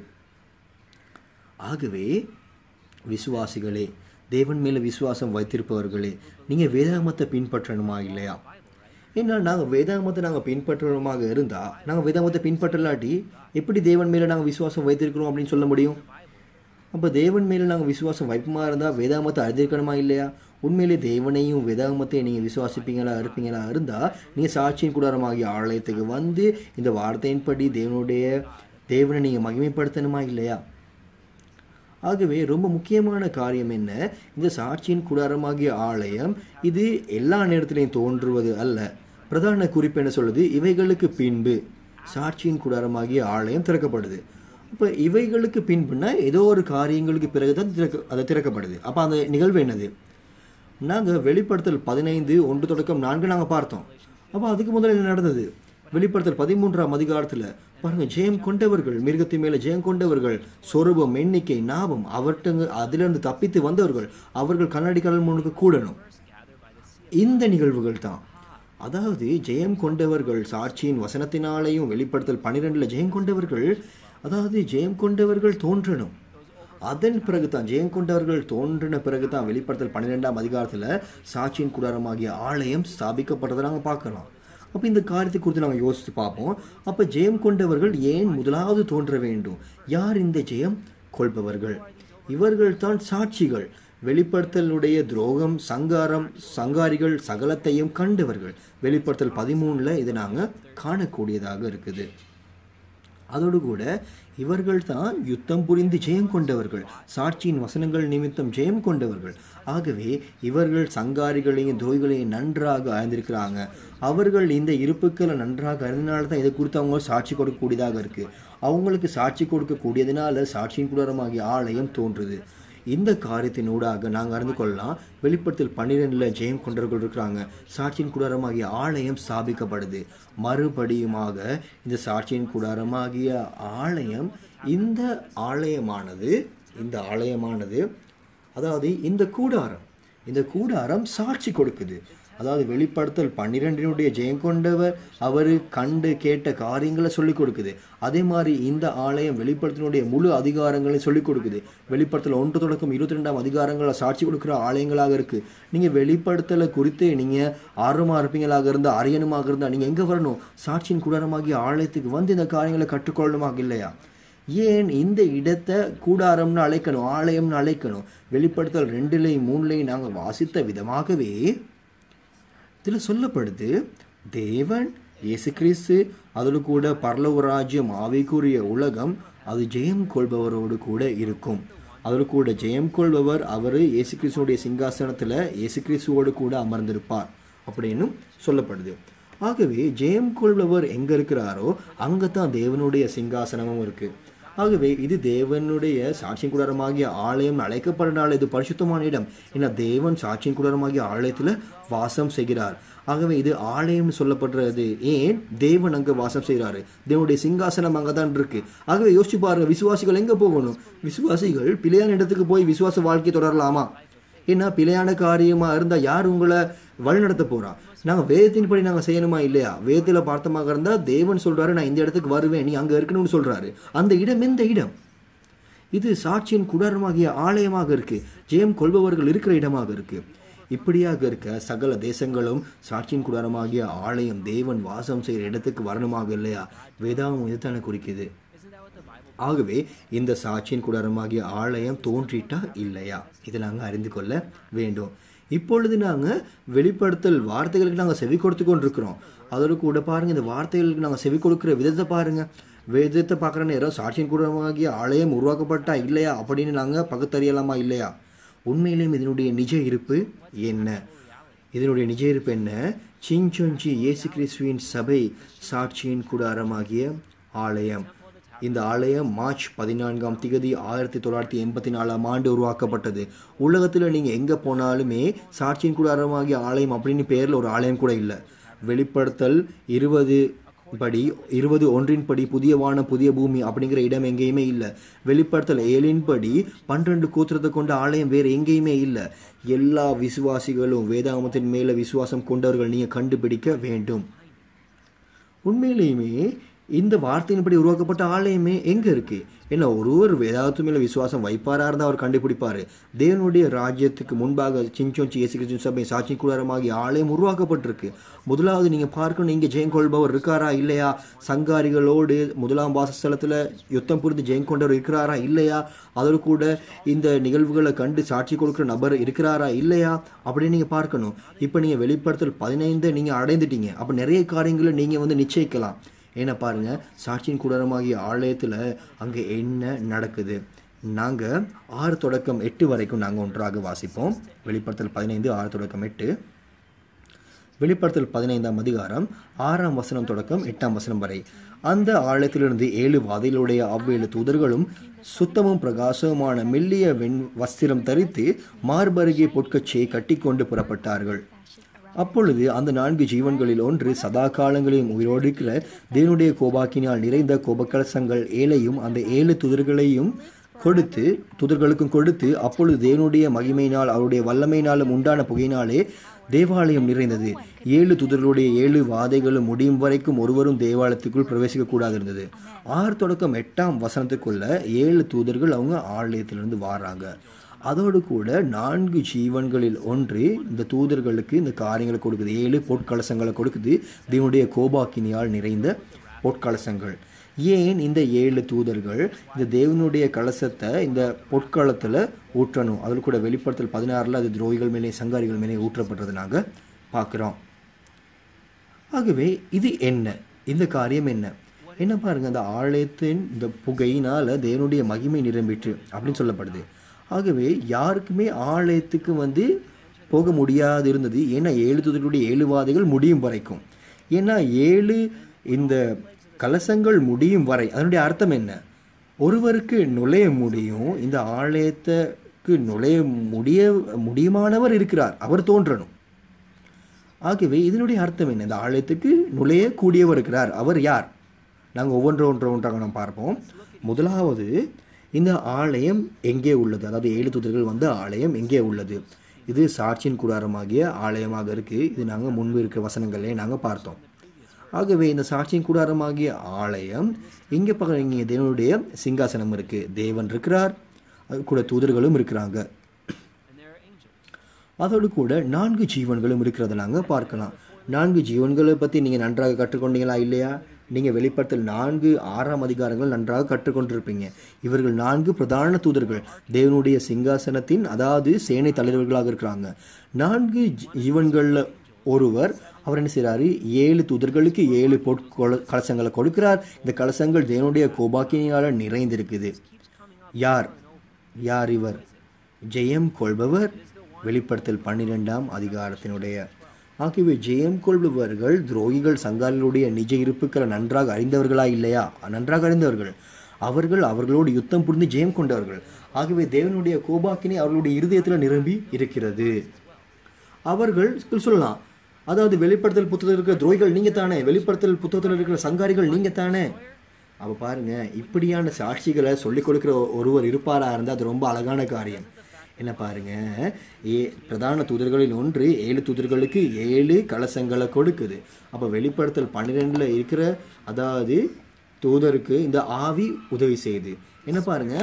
ஆகவே விசுவாசிகளே தேவன் மேலே விசுவாசம் வைத்திருப்பவர்களே நீங்கள் வேதாமத்தை பின்பற்றணுமா இல்லையா ஏன்னா நாங்கள் வேதாமத்தை நாங்கள் பின்பற்றுறோமாக இருந்தால் நாங்கள் வேதாமத்தை பின்பற்றலாட்டி எப்படி தேவன் மேலே நாங்கள் விசுவாசம் வைத்திருக்கிறோம் அப்படின்னு சொல்ல முடியும் அப்போ தேவன் மேலே நாங்கள் விசுவாசம் வைப்பமாக இருந்தால் வேதாமத்தை அறிந்திருக்கணுமா இல்லையா உண்மையிலே தேவனையும் வேதாகமத்தையும் நீங்கள் விசுவாசிப்பீங்களா இருப்பீங்களா இருந்தால் நீங்கள் சாட்சியின் கூடாரமாகிய ஆலயத்துக்கு வந்து இந்த வார்த்தையின்படி தேவனுடைய தேவனை நீங்கள் மகிமைப்படுத்தணுமா இல்லையா ஆகவே ரொம்ப முக்கியமான காரியம் என்ன இந்த சாட்சியின் கூடாரமாகிய ஆலயம் இது எல்லா நேரத்திலையும் தோன்றுவது அல்ல பிரதான குறிப்பு என்ன சொல்லுது இவைகளுக்கு பின்பு சாட்சியின் கூடாரமாகிய ஆலயம் திறக்கப்படுது அப்போ இவைகளுக்கு பின்புனா ஏதோ ஒரு காரியங்களுக்கு பிறகு தான் திறக்க அது திறக்கப்படுது அப்போ அந்த நிகழ்வு என்னது நாங்கள் வெளிப்படுத்தல் பதினைந்து ஒன்று தொடக்கம் நான்கு நாங்கள் பார்த்தோம் அப்போ அதுக்கு முதல்ல என்ன நடந்தது வெளிப்படுத்தல் பதிமூன்றாம் அதிகாரத்தில் பாருங்க ஜெயம் கொண்டவர்கள் மிருகத்து மேலே ஜெயம் கொண்டவர்கள் சொரூபம் எண்ணிக்கை நாபம் அவர்கிட்ட அதிலிருந்து தப்பித்து வந்தவர்கள் அவர்கள் கண்ணாடி கடல் முன்னுக்கு கூடணும் இந்த நிகழ்வுகள் தான் அதாவது ஜெயம் கொண்டவர்கள் சாட்சியின் வசனத்தினாலேயும் வெளிப்படுத்தல் பன்னிரெண்டில் ஜெயம் கொண்டவர்கள் அதாவது ஜெயம் கொண்டவர்கள் தோன்றணும் அதன் பிறகு தான் ஜெயம் கொண்டவர்கள் தோன்றின பிறகு தான் வெளிப்படுத்தல் பன்னிரெண்டாம் அதிகாரத்தில் சாட்சியின் கூடாரமாகிய ஆலயம் ஸ்தாபிக்கப்பட்டதை நாங்கள் பார்க்கலாம் அப்போ இந்த காரியத்தை குறித்து நாங்கள் யோசித்து பார்ப்போம் அப்போ ஜெயம் கொண்டவர்கள் ஏன் முதலாவது தோன்ற வேண்டும் யார் இந்த ஜெயம் கொள்பவர்கள் இவர்கள் தான் சாட்சிகள் வெளிப்படுத்தலுடைய துரோகம் சங்காரம் சங்காரிகள் சகலத்தையும் கண்டவர்கள் வெளிப்படுத்தல் பதிமூணில் இதை நாங்கள் காணக்கூடியதாக இருக்குது அதோடு கூட இவர்கள் தான் யுத்தம் புரிந்து ஜெயம் கொண்டவர்கள் சாட்சியின் வசனங்கள் நிமித்தம் ஜெயம் கொண்டவர்கள் ஆகவே இவர்கள் சங்காரிகளையும் துரோகிகளையும் நன்றாக அறிந்திருக்கிறாங்க அவர்கள் இந்த இருப்புக்களை நன்றாக அறிந்தனால தான் இதை குறித்து அவங்க சாட்சி கொடுக்கக்கூடியதாக இருக்குது அவங்களுக்கு சாட்சி கொடுக்கக்கூடியதுனால சாட்சியின் குடரமாகிய ஆலயம் தோன்றுது இந்த காரியத்தினூடாக நாங்கள் அறிந்து கொள்ளலாம் வெளிப்படுத்தல் பன்னிரெண்டில் ஜெயம் கொண்டவர்கள் இருக்கிறாங்க சாட்சியின் கூடாரமாகிய ஆலயம் ஸ்தாபிக்கப்படுது மறுபடியுமாக இந்த சாட்சியின் கூடாரமாகிய ஆலயம் இந்த ஆலயமானது இந்த ஆலயமானது அதாவது இந்த கூடாரம் இந்த கூடாரம் சாட்சி கொடுக்குது அதாவது வெளிப்படுத்தல் பன்னிரெண்டினுடைய ஜெயம் கொண்டவர் அவர் கண்டு கேட்ட காரியங்களை சொல்லிக் கொடுக்குது அதே மாதிரி இந்த ஆலயம் வெளிப்படுத்தினுடைய முழு அதிகாரங்களையும் சொல்லிக் கொடுக்குது வெளிப்படுத்தல் ஒன்று தொடக்கம் இருபத்தி ரெண்டாம் அதிகாரங்களை சாட்சி கொடுக்குற ஆலயங்களாக இருக்குது நீங்கள் வெளிப்படுத்தலை குறித்து நீங்கள் ஆர்வமாக இருப்பீங்களாக இருந்தால் அரியணுமாக இருந்தால் நீங்கள் எங்கே வரணும் சாட்சியின் கூடாரமாகிய ஆலயத்துக்கு வந்து இந்த காரியங்களை கற்றுக்கொள்ளணுமாக இல்லையா ஏன் இந்த இடத்தை கூடாரம்னு அழைக்கணும் ஆலயம்னு அழைக்கணும் வெளிப்படுத்தல் ரெண்டுலையும் மூணுலையும் நாங்கள் வாசித்த விதமாகவே இதில் சொல்லப்படுது தேவன் இயேசு கிறிஸ்து அதோடு கூட பரலோக ராஜ்யம் ஆவிக்குரிய உலகம் அது ஜெயம் கொள்பவரோடு கூட இருக்கும் அதோடு கூட ஜெயம் கொள்பவர் அவர் இயேசு கிறிஸ்துவோடைய சிங்காசனத்தில் இயேசு கிறிஸ்துவோடு கூட அமர்ந்திருப்பார் அப்படின்னு சொல்லப்படுது ஆகவே ஜெயம் கொள்பவர் எங்கே இருக்கிறாரோ அங்கே தான் தேவனுடைய சிங்காசனமும் இருக்குது ஆகவே இது தேவனுடைய சாட்சியின் குடாரமாகிய ஆலயம் அழைக்கப்படுறனால இது பரிசுத்தமான இடம் ஏன்னா தேவன் சாட்சியின் குடாரமாகிய ஆலயத்தில் வாசம் செய்கிறார் ஆகவே இது ஆலயம்னு சொல்லப்படுறது ஏன் தேவன் அங்கே வாசம் செய்கிறாரு தேவனுடைய சிங்காசனம் அங்கே தான் இருக்கு ஆகவே யோசிச்சு பாருங்க விசுவாசிகள் எங்கே போகணும் விசுவாசிகள் பிள்ளையான இடத்துக்கு போய் விசுவாச வாழ்க்கை தொடரலாமா ஏன்னா பிழையான காரியமாக இருந்தால் யார் உங்களை வழிநடத்த போகிறா நாங்கள் வேதத்தின்படி நாங்கள் செய்யணுமா இல்லையா வேதத்தில் பார்த்தமாக இருந்தால் தேவன் சொல்கிறாரு நான் இந்த இடத்துக்கு வருவேன் நீ அங்கே இருக்கணும்னு சொல்கிறாரு அந்த இடம் எந்த இடம் இது சாட்சியின் குடாரமாகிய ஆலயமாக இருக்கு ஜெயம் கொள்பவர்கள் இருக்கிற இடமாக இருக்கு இப்படியாக இருக்க சகல தேசங்களும் சாட்சியின் குடாரமாகிய ஆலயம் தேவன் வாசம் செய்கிற இடத்துக்கு வரணுமாக இல்லையா வேதாவும் இதுதானே குறிக்குது ஆகவே இந்த சாட்சியின் குடாரமாகிய ஆலயம் தோன்றிட்டா இல்லையா இதை நாங்கள் அறிந்து கொள்ள வேண்டும் இப்பொழுது நாங்கள் வெளிப்படுத்தல் வார்த்தைகளுக்கு நாங்கள் செவி கொடுத்து கொண்டிருக்கிறோம் அதோடு கூட பாருங்கள் இந்த வார்த்தைகளுக்கு நாங்கள் செவி கொடுக்குற விதத்தை பாருங்கள் வேதத்தை பார்க்குற நேரம் சாட்சியின் குடாரமாகிய ஆலயம் உருவாக்கப்பட்டா இல்லையா அப்படின்னு நாங்கள் பகுத்தறியலாமா இல்லையா உண்மையிலேயும் இதனுடைய நிஜ இருப்பு என்ன இதனுடைய நிஜ இருப்பு என்ன சிஞ்சொஞ்சி இயேசு கிறிஸ்துவின் சபை சாட்சியின் கூடாரமாகிய ஆலயம் இந்த ஆலயம் மார்ச் பதினான்காம் திகதி ஆயிரத்தி தொள்ளாயிரத்தி எண்பத்தி நாலாம் ஆண்டு உருவாக்கப்பட்டது உலகத்தில் நீங்கள் எங்கே போனாலுமே சாட்சியின் கூடாரமாகிய ஆலயம் அப்படின்னு பேரில் ஒரு ஆலயம் கூட இல்லை வெளிப்படுத்தல் இருபது படி இருபது ஒன்றின் படி புதிய வானம் புதிய பூமி அப்படிங்கிற இடம் எங்கேயுமே இல்லை வெளிப்படுத்தல் ஏழின் படி பன்னிரண்டு கூத்திரத்தை கொண்ட ஆலயம் வேறு எங்கேயுமே இல்லை எல்லா விசுவாசிகளும் வேதாகமத்தின் மேலே விசுவாசம் கொண்டவர்கள் நீங்கள் கண்டுபிடிக்க வேண்டும் உண்மையிலேயுமே இந்த வார்த்தையின்படி உருவாக்கப்பட்ட ஆலயமே எங்கே இருக்குது ஏன்னா ஒருவர் வேதாகத்து மேலே விசுவாசம் வைப்பாரா இருந்தால் அவர் கண்டுபிடிப்பார் தேவனுடைய ராஜ்யத்துக்கு முன்பாக சிஞ்சோச்சி இயேசு கிறிஸ்து சபை சாட்சி கூடாரமாகி ஆலயம் உருவாக்கப்பட்டிருக்கு முதலாவது நீங்கள் பார்க்கணும் இங்கே ஜெயம் கொள்பவர் இருக்காரா இல்லையா சங்காரிகளோடு முதலாம் வாசஸ்தலத்தில் யுத்தம் புரிந்து ஜெயம் கொண்டவர் இருக்கிறாரா இல்லையா அதோடு கூட இந்த நிகழ்வுகளை கண்டு சாட்சி கொடுக்குற நபர் இருக்கிறாரா இல்லையா அப்படின்னு நீங்கள் பார்க்கணும் இப்போ நீங்கள் வெளிப்படுத்தல் பதினைந்து நீங்கள் அடைந்துட்டீங்க அப்போ நிறைய காரியங்களை நீங்கள் வந்து நிச்சயிக்கலாம் ஏன்னா பாருங்கள் சாட்சியின் கூடாரமாகிய ஆலயத்தில் அங்கே என்ன நடக்குது நாங்கள் ஆறு தொடக்கம் எட்டு வரைக்கும் நாங்கள் ஒன்றாக வாசிப்போம் வெளிப்படுத்தல் பதினைந்து ஆறு தொடக்கம் எட்டு வெளிப்படுத்தல் பதினைந்தாம் அதிகாரம் ஆறாம் வசனம் தொடக்கம் எட்டாம் வசனம் வரை அந்த ஆலயத்திலிருந்து ஏழு வாதைகளுடைய அவ்வேழு தூதர்களும் சுத்தமும் பிரகாசமுமான மெல்லிய வெண் வஸ்திரம் தரித்து மார்பருகே பொற்கச்சியை கட்டிக்கொண்டு புறப்பட்டார்கள் அப்பொழுது அந்த நான்கு ஜீவன்களில் ஒன்று சதா காலங்களையும் உயிரோடு இருக்கிற தேவனுடைய கோபாக்கினால் நிறைந்த கோபக்கலசங்கள் ஏழையும் அந்த ஏழு துதர்களையும் கொடுத்து துதர்களுக்கும் கொடுத்து அப்பொழுது தேவனுடைய மகிமையினால் அவருடைய வல்லமையினாலும் உண்டான புகையினாலே தேவாலயம் நிறைந்தது ஏழு துதர்களுடைய ஏழு வாதைகளும் முடியும் வரைக்கும் ஒருவரும் தேவாலயத்துக்குள் பிரவேசிக்க கூடாது இருந்தது ஆறு தொடக்கம் எட்டாம் வசனத்துக்குள்ள ஏழு தூதர்கள் அவங்க ஆலயத்திலிருந்து வாராங்க அதோடு கூட நான்கு ஜீவன்களில் ஒன்று இந்த தூதர்களுக்கு இந்த காரியங்களை கொடுக்குது ஏழு பொற்கலசங்களை கொடுக்குது தேவனுடைய கோபாக்கினியால் நிறைந்த பொற்கலசங்கள் ஏன் இந்த ஏழு தூதர்கள் இந்த தேவனுடைய கலசத்தை இந்த பொற்களத்தில் ஊற்றணும் அதில் கூட வெளிப்படுத்தல் பதினாறில் அது துரோகிகள் மேலே சங்காரிகள் மேலே ஊற்றப்பட்டது நாங்கள் பார்க்குறோம் ஆகவே இது என்ன இந்த காரியம் என்ன என்ன பாருங்க அந்த ஆலயத்தின் இந்த புகையினால் தேவனுடைய மகிமை நிரம்பிற்று அப்படின்னு சொல்லப்படுது ஆகவே யாருக்குமே ஆலயத்துக்கு வந்து போக முடியாது இருந்தது ஏன்னா ஏழு தூதர்களுடைய ஏழு வாதைகள் முடியும் வரைக்கும் ஏன்னா ஏழு இந்த கலசங்கள் முடியும் வரை அதனுடைய அர்த்தம் என்ன ஒருவருக்கு நுழைய முடியும் இந்த ஆலயத்துக்கு நுழைய முடிய முடியுமானவர் இருக்கிறார் அவர் தோன்றணும் ஆகவே இதனுடைய அர்த்தம் என்ன இந்த ஆலயத்துக்கு நுழைய கூடியவர் இருக்கிறார் அவர் யார் நாங்கள் ஒவ்வொன்று ஒன்று ஒன்றாக நாம் பார்ப்போம் முதலாவது இந்த ஆலயம் எங்கே உள்ளது அதாவது ஏழு தூதர்கள் வந்த ஆலயம் எங்கே உள்ளது இது சாட்சியின் கூடாரமாகிய ஆலயமாக இருக்குது இது நாங்கள் முன்பு இருக்கிற வசனங்களே நாங்கள் பார்த்தோம் ஆகவே இந்த சாட்சியின் கூடாரமாகிய ஆலயம் இங்கே பக்கம் இங்கே தேவனுடைய சிங்காசனம் இருக்குது தேவன் இருக்கிறார் அது கூட தூதர்களும் இருக்கிறாங்க And there are angels. அதோடு கூட நான்கு ஜீவன்களும் இருக்கிறத நாங்கள் பார்க்கலாம் நான்கு ஜீவன்களை பற்றி நீங்கள் நன்றாக கற்றுக்கொண்டீங்களா இல்லையா நீங்கள் வெளிப்படுத்தல் நான்கு ஆறாம் அதிகாரங்கள் நன்றாக கற்றுக்கொண்டிருப்பீங்க இவர்கள் நான்கு பிரதான தூதர்கள் தேவனுடைய சிங்காசனத்தின் அதாவது சேனை தலைவர்களாக இருக்கிறாங்க நான்கு ஜீவன்களில் ஒருவர் அவர் என்ன செய்கிறாரு ஏழு தூதர்களுக்கு ஏழு பொற் கொல- கலசங்களை கொடுக்கிறார் இந்த கலசங்கள் தேவனுடைய கோபாக்கினியால் நிறைந்திருக்குது யார் யார் இவர் ஜெயம் கொள்பவர் வெளிப்படுத்தல் பன்னிரெண்டாம் அதிகாரத்தினுடைய ஆகவே ஜெயம் கொள்பவர்கள் துரோகிகள் சங்காரிகளுடைய நிஜ இருப்புக்களை நன்றாக அறிந்தவர்களா இல்லையா நன்றாக அறிந்தவர்கள் அவர்கள் அவர்களோடு யுத்தம் புரிந்து ஜெயம் கொண்டவர்கள் ஆகவே தேவனுடைய கோபாக்கினை அவர்களுடைய இருதயத்தில் நிரம்பி இருக்கிறது அவர்கள் சொல்லலாம் அதாவது வெளிப்படுத்தல் புத்தகத்தில் இருக்கிற துரோகிகள் நீங்கள் தானே வெளிப்படுத்தல் புத்தகத்தில் இருக்கிற சங்காரிகள் நீங்கள் தானே அப்போ பாருங்க இப்படியான சாட்சிகளை சொல்லிக் கொடுக்குற ஒருவர் இருப்பாரா இருந்தால் அது ரொம்ப அழகான காரியம் என்ன பாருங்க ஏ பிரதான தூதர்களில் ஒன்று ஏழு தூதர்களுக்கு ஏழு கலசங்களை கொடுக்குது அப்போ வெளிப்படுத்தல் பன்னிரெண்டில் இருக்கிற அதாவது தூதருக்கு இந்த ஆவி உதவி செய்யுது என்ன பாருங்க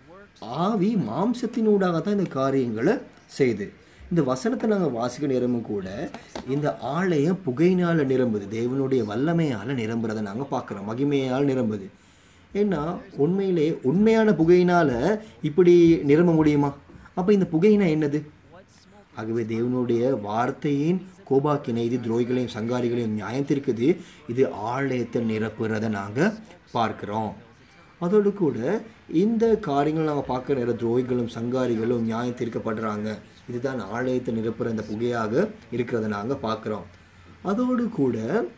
ஆவி மாம்சத்தினூடாக தான் இந்த காரியங்களை செய்யுது இந்த வசனத்தை நாங்கள் வாசிக்க நேரமும் கூட இந்த ஆலயம் புகையினால் நிரம்புது தேவனுடைய வல்லமையால் நிரம்புறதை நாங்கள் பார்க்குறோம் மகிமையால் நிரம்புது ஏன்னா உண்மையிலே உண்மையான புகையினால் இப்படி நிரம்ப முடியுமா அப்போ இந்த புகையினா என்னது ஆகவே தேவனுடைய வார்த்தையின் கோபாக்கினை இது துரோகிகளையும் சங்காரிகளையும் நியாயம் தீர்க்குது இது ஆலயத்தை நிரப்புறதை நாங்கள் பார்க்கிறோம் அதோடு கூட இந்த காரியங்கள் நாங்கள் பார்க்குற நேர துரோகிகளும் சங்காரிகளும் நியாயம் தீர்க்கப்படுறாங்க இதுதான் ஆலயத்தை நிரப்புற இந்த புகையாக இருக்கிறத நாங்கள் பார்க்குறோம் அதோடு கூட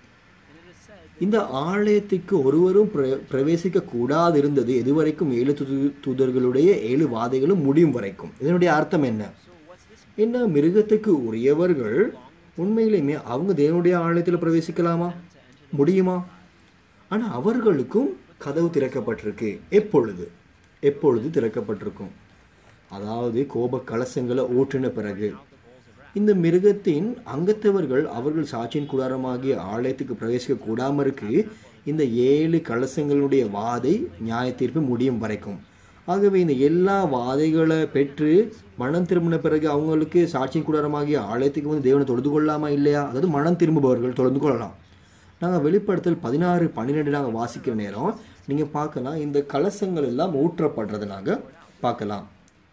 இந்த ஆலயத்துக்கு ஒருவரும் பிர பிரவேசிக்க கூடாது இருந்தது எதுவரைக்கும் ஏழு தூது தூதர்களுடைய ஏழு வாதைகளும் முடியும் வரைக்கும் இதனுடைய அர்த்தம் என்ன என்ன மிருகத்துக்கு உரியவர்கள் உண்மையிலுமே அவங்க தேவனுடைய ஆலயத்தில் பிரவேசிக்கலாமா முடியுமா ஆனால் அவர்களுக்கும் கதவு திறக்கப்பட்டிருக்கு எப்பொழுது எப்பொழுது திறக்கப்பட்டிருக்கும் அதாவது கோப கலசங்களை ஊற்றின பிறகு இந்த மிருகத்தின் அங்கத்தவர்கள் அவர்கள் சாட்சியின் கூடாரமாகிய ஆலயத்துக்கு பிரவேசிக்க கூடாம இருக்கு இந்த ஏழு கலசங்களுடைய வாதை நியாய தீர்ப்பு முடியும் வரைக்கும் ஆகவே இந்த எல்லா வாதைகளை பெற்று மனம் திரும்பின பிறகு அவங்களுக்கு சாட்சியின் கூடாரமாகிய ஆலயத்துக்கு வந்து தேவனை தொழுது கொள்ளலாமா இல்லையா அதாவது மனம் திரும்புபவர்கள் தொழுது கொள்ளலாம் நாங்கள் வெளிப்படுத்தல் பதினாறு பன்னிரெண்டு நாங்கள் வாசிக்கிற நேரம் நீங்கள் பார்க்கலாம் இந்த கலசங்கள் எல்லாம் ஊற்றப்படுறதை நாங்கள் பார்க்கலாம்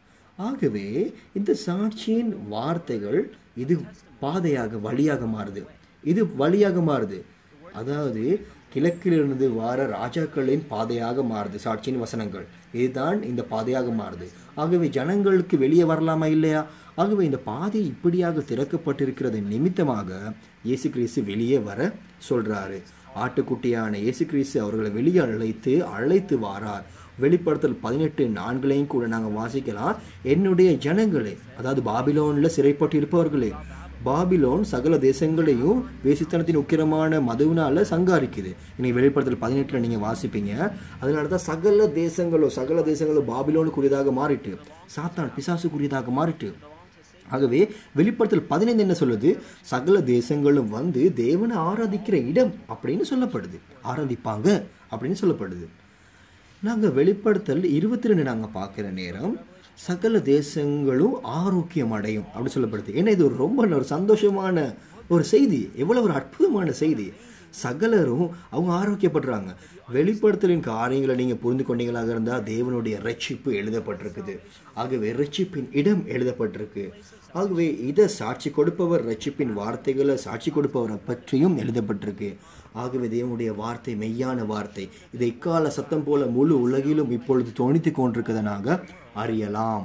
ஆகவே இந்த சாட்சியின் வார்த்தைகள் இது பாதையாக வழியாக மாறுது இது வழியாக மாறுது அதாவது கிழக்கிலிருந்து வார ராஜாக்களின் பாதையாக மாறுது சாட்சியின் வசனங்கள் இதுதான் இந்த பாதையாக மாறுது ஆகவே ஜனங்களுக்கு வெளியே வரலாமா இல்லையா ஆகவே இந்த பாதை இப்படியாக திறக்கப்பட்டிருக்கிறது நிமித்தமாக இயேசு கிறிஸ்து வெளியே வர சொல்றாரு ஆட்டுக்குட்டியான இயேசு கிறிஸ்து அவர்களை வெளியே அழைத்து அழைத்து வாரார் வெளிப்படுத்தல் பதினெட்டு நான்களையும் கூட நாங்கள் வாசிக்கலாம் என்னுடைய ஜனங்களே அதாவது பாபிலோனில் சிறைப்பட்டு இருப்பவர்களே பாபிலோன் சகல தேசங்களையும் வேசித்தனத்தின் உக்கிரமான மதுவினால சங்காரிக்குது இன்னைக்கு வெளிப்படுத்தல் பதினெட்டில் நீங்கள் வாசிப்பீங்க அதனால தான் சகல தேசங்களோ சகல தேசங்களோ பாபிலோனுக்குரியதாக மாறிட்டு சாத்தான் பிசாசுக்குரியதாக மாறிட்டு ஆகவே வெளிப்படுத்தல் பதினைந்து என்ன சொல்லுது சகல தேசங்களும் வந்து தேவனை ஆராதிக்கிற இடம் அப்படின்னு சொல்லப்படுது ஆராதிப்பாங்க அப்படின்னு சொல்லப்படுது நாங்கள் வெளிப்படுத்தல் இருபத்தி ரெண்டு நாங்கள் பார்க்குற நேரம் சகல தேசங்களும் ஆரோக்கியம் அடையும் அப்படின்னு சொல்லப்படுது ஏன்னா இது ஒரு ரொம்ப ஒரு சந்தோஷமான ஒரு செய்தி எவ்வளோ ஒரு அற்புதமான செய்தி சகலரும் அவங்க ஆரோக்கியப்படுறாங்க வெளிப்படுத்தலின் காரியங்களை நீங்கள் புரிந்து கொண்டீங்களாக இருந்தால் தேவனுடைய ரட்சிப்பு எழுதப்பட்டிருக்குது ஆகவே ரட்சிப்பின் இடம் எழுதப்பட்டிருக்கு ஆகவே இதை சாட்சி கொடுப்பவர் ரட்சிப்பின் வார்த்தைகளை சாட்சி கொடுப்பவரை பற்றியும் எழுதப்பட்டிருக்கு ஆகவே தேவனுடைய வார்த்தை மெய்யான வார்த்தை இதை இக்கால சத்தம் போல முழு உலகிலும் இப்பொழுது தோணித்து கொண்டிருக்கிறதனாக அறியலாம்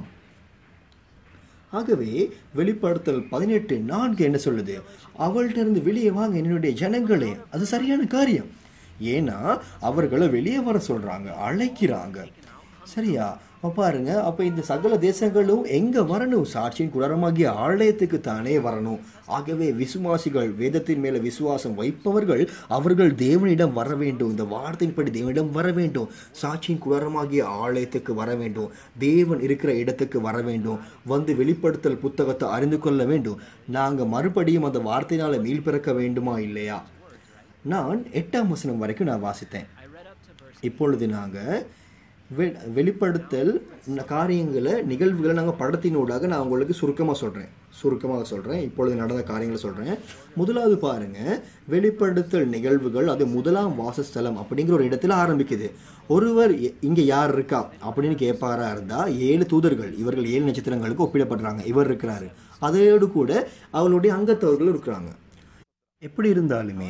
ஆகவே வெளிப்படுத்தல் பதினெட்டு நான்கு என்ன சொல்லுது அவள்கிட்ட இருந்து வெளியே வாங்க என்னுடைய ஜனங்களே அது சரியான காரியம் ஏன்னா அவர்களை வெளியே வர சொல்றாங்க அழைக்கிறாங்க சரியா அப்ப பாருங்க அப்ப இந்த சகல தேசங்களும் எங்க வரணும் சாட்சியின் குடரமாகிய ஆலயத்துக்கு தானே வரணும் ஆகவே விசுவாசிகள் வேதத்தின் மேல விசுவாசம் வைப்பவர்கள் அவர்கள் தேவனிடம் வர வேண்டும் இந்த வார்த்தையின்படி தேவனிடம் வர வேண்டும் சாட்சியின் குடரமாகிய ஆலயத்துக்கு வர வேண்டும் தேவன் இருக்கிற இடத்துக்கு வர வேண்டும் வந்து வெளிப்படுத்தல் புத்தகத்தை அறிந்து கொள்ள வேண்டும் நாங்க மறுபடியும் அந்த வார்த்தையினால மீள் பிறக்க வேண்டுமா இல்லையா நான் எட்டாம் வசனம் வரைக்கும் நான் வாசித்தேன் I read up to verse இப்பொழுது நாங்கள் வெ வெளிப்படுத்தல் இந்த காரியங்களை நிகழ்வுகளை நாங்கள் படத்தினூடாக நான் உங்களுக்கு சுருக்கமாக சொல்கிறேன் சுருக்கமாக சொல்கிறேன் இப்பொழுது நடந்த காரியங்களை சொல்கிறேன் முதலாவது பாருங்க வெளிப்படுத்தல் நிகழ்வுகள் அது முதலாம் வாசஸ்தலம் அப்படிங்கிற ஒரு இடத்துல ஆரம்பிக்குது ஒருவர் எ- இங்க யார் இருக்கா அப்படின்னு கேட்பாரா இருந்தா ஏழு தூதர்கள் இவர்கள் ஏழு நட்சத்திரங்களுக்கு ஒப்பிடப்படுறாங்க இவர் இருக்கிறாரு அதோடு கூட அவளுடைய அங்கத்தவர்கள் இருக்கிறாங்க எப்படி இருந்தாலுமே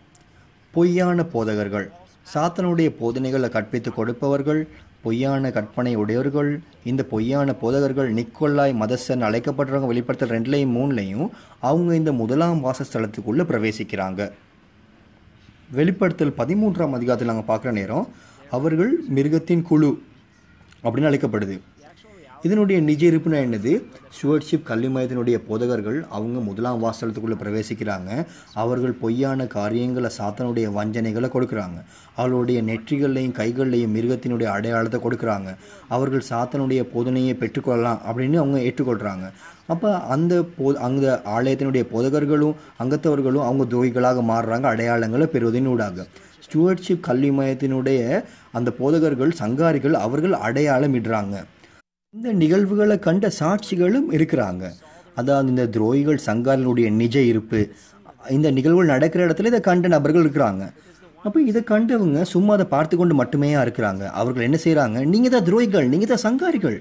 பொய்யான போதகர்கள் சாத்தனுடைய போதனைகளை கற்பித்து கொடுப்பவர்கள் பொய்யான கற்பனை உடையவர்கள் இந்த பொய்யான போதகர்கள் நிக்கோல்லாய் மதசன் அழைக்கப்படுறவங்க வெளிப்படுத்தல் ரெண்டுலையும் மூணுலையும் அவங்க இந்த முதலாம் வாசஸ்தலத்துக்குள்ளே பிரவேசிக்கிறாங்க வெளிப்படுத்தல் பதிமூன்றாம் அதிகாரத்தில் நாங்கள் பார்க்குற நேரம் அவர்கள் மிருகத்தின் குழு அப்படின்னு அழைக்கப்படுது இதனுடைய நிஜ இருப்புனா என்னது ஸ்டுவர்ட்ஷிப் கல்வி மையத்தினுடைய போதகர்கள் அவங்க முதலாம் வாசலத்துக்குள்ளே பிரவேசிக்கிறாங்க அவர்கள் பொய்யான காரியங்களை சாத்தனுடைய வஞ்சனைகளை கொடுக்குறாங்க அவர்களுடைய நெற்றிகள்லையும் கைகள்லையும் மிருகத்தினுடைய அடையாளத்தை கொடுக்குறாங்க அவர்கள் சாத்தனுடைய போதனையை பெற்றுக்கொள்ளலாம் அப்படின்னு அவங்க ஏற்றுக்கொள்கிறாங்க அப்போ அந்த போ அந்த ஆலயத்தினுடைய போதகர்களும் அங்கத்தவர்களும் அவங்க துரோகிகளாக மாறுறாங்க அடையாளங்களை பெறுவதனூடாக ஸ்டுவர்ட்ஷிப் கல்வி மையத்தினுடைய அந்த போதகர்கள் சங்காரிகள் அவர்கள் அடையாளம் இடுறாங்க இந்த நிகழ்வுகளை கண்ட சாட்சிகளும் இருக்கிறாங்க அதாவது இந்த துரோகிகள் சங்காரிகளுடைய நிஜ இருப்பு இந்த நிகழ்வுகள் நடக்கிற இடத்துல இதை கண்ட நபர்கள் இருக்கிறாங்க அப்போ இதை கண்டவங்க சும்மா அதை பார்த்து கொண்டு மட்டுமே இருக்கிறாங்க அவர்கள் என்ன செய்கிறாங்க நீங்கள் தான் துரோகிகள் நீங்கள் தான் சங்காரிகள்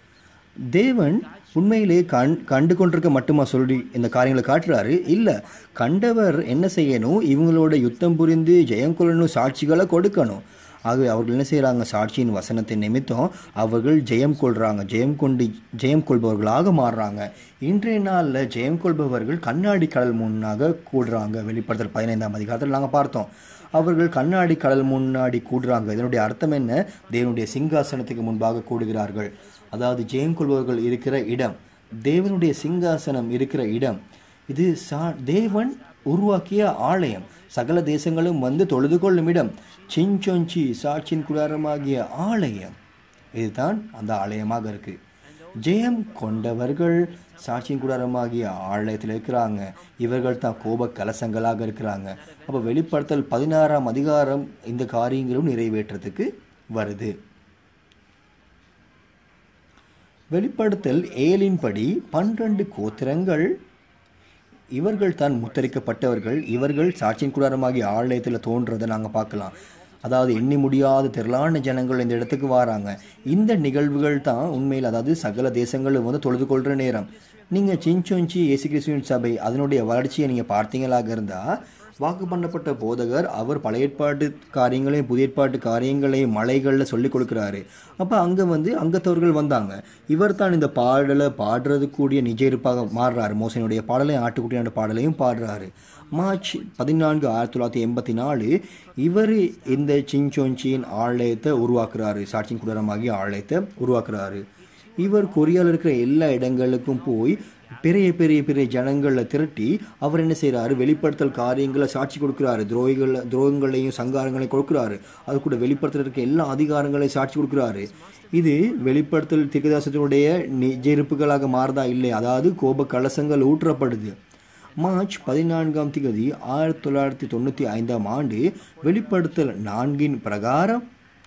தேவன் உண்மையிலே கண் கண்டு கொண்டிருக்க மட்டுமா சொல்லி இந்த காரியங்களை காட்டுறாரு இல்லை கண்டவர் என்ன செய்யணும் இவங்களோட யுத்தம் புரிந்து ஜெயம் கொள்ளணும் சாட்சிகளை கொடுக்கணும் ஆகவே அவர்கள் என்ன செய்கிறாங்க சாட்சியின் வசனத்தின் நிமித்தம் அவர்கள் ஜெயம் கொள்கிறாங்க ஜெயம் கொண்டு ஜெயம் கொள்பவர்களாக மாறுறாங்க இன்றைய நாளில் ஜெயம் கொள்பவர்கள் கண்ணாடி கடல் முன்னாக கூடுறாங்க வெளிப்படுத்தல் பதினைந்தாம் அதிகாரத்தில் நாங்கள் பார்த்தோம் அவர்கள் கண்ணாடி கடல் முன்னாடி கூடுறாங்க இதனுடைய அர்த்தம் என்ன தேவனுடைய சிங்காசனத்துக்கு முன்பாக கூடுகிறார்கள் அதாவது ஜெயம் கொள்பவர்கள் இருக்கிற இடம் தேவனுடைய சிங்காசனம் இருக்கிற இடம் இது சா தேவன் உருவாக்கிய ஆலயம் சகல தேசங்களும் வந்து தொழுது கொள்ளும் இடம் சிஞ்சொஞ்சி சாட்சியின் குடாரமாகிய ஆலயம் இதுதான் அந்த ஆலயமாக இருக்கு ஜெயம் கொண்டவர்கள் சாட்சியின் குடாரமாகிய ஆலயத்தில் இருக்கிறாங்க இவர்கள் தான் கோப கலசங்களாக இருக்கிறாங்க அப்போ வெளிப்படுத்தல் பதினாறாம் அதிகாரம் இந்த காரியங்களும் நிறைவேற்றத்துக்கு வருது வெளிப்படுத்தல் ஏழின்படி பன்னிரண்டு கோத்திரங்கள் இவர்கள் தான் முத்தரிக்கப்பட்டவர்கள் இவர்கள் சாட்சியின் கூடாரமாகிய ஆலயத்தில் தோன்றதை நாங்கள் பார்க்கலாம் அதாவது எண்ணி முடியாத திரளான ஜனங்கள் இந்த இடத்துக்கு வராங்க இந்த நிகழ்வுகள் தான் உண்மையில் அதாவது சகல தேசங்களும் வந்து தொழுது கொள்கிற நேரம் நீங்கள் சிஞ்சொஞ்சி இயேசு கிறிஸ்துவின் சபை அதனுடைய வளர்ச்சியை நீங்கள் பார்த்தீங்களாக இருந்தால் வாக்கு பண்ணப்பட்ட போதகர் அவர் பழைய ஏற்பாட்டு காரியங்களையும் புதிய ஏற்பாட்டு காரியங்களையும் மலைகளில் சொல்லிக் கொடுக்குறாரு அப்போ அங்கே வந்து அங்கத்தவர்கள் வந்தாங்க இவர் தான் இந்த பாடலை பாடுறதுக்கூடிய நிஜ இருப்பாக மாறுறாரு மோசனுடைய பாடலையும் ஆட்டுக்குட்டியான பாடலையும் பாடுறாரு மார்ச் பதினான்கு ஆயிரத்தி தொள்ளாயிரத்தி எண்பத்தி நாலு இவர் இந்த சிஞ்சோஞ்சியின் ஆலயத்தை உருவாக்குறாரு சாட்சியின் குடரமாகிய ஆலயத்தை உருவாக்குறாரு இவர் கொரியாவில் இருக்கிற எல்லா இடங்களுக்கும் போய் பெரிய பெரிய பெரிய ஜனங்களை திரட்டி அவர் என்ன செய்கிறாரு வெளிப்படுத்தல் காரியங்களை சாட்சி கொடுக்குறாரு துரோகிகள் துரோகங்களையும் சங்காரங்களையும் கொடுக்குறாரு அது கூட வெளிப்படுத்தல் இருக்க எல்லா அதிகாரங்களையும் சாட்சி கொடுக்குறாரு இது வெளிப்படுத்தல் திகதாசத்தினுடைய நிஜ இருப்புகளாக மாறுதா இல்லை அதாவது கோப கலசங்கள் ஊற்றப்படுது மார்ச் பதினான்காம் திகதி ஆயிரத்தி தொள்ளாயிரத்தி தொண்ணூற்றி ஐந்தாம் ஆண்டு வெளிப்படுத்தல் நான்கின் பிரகாரம்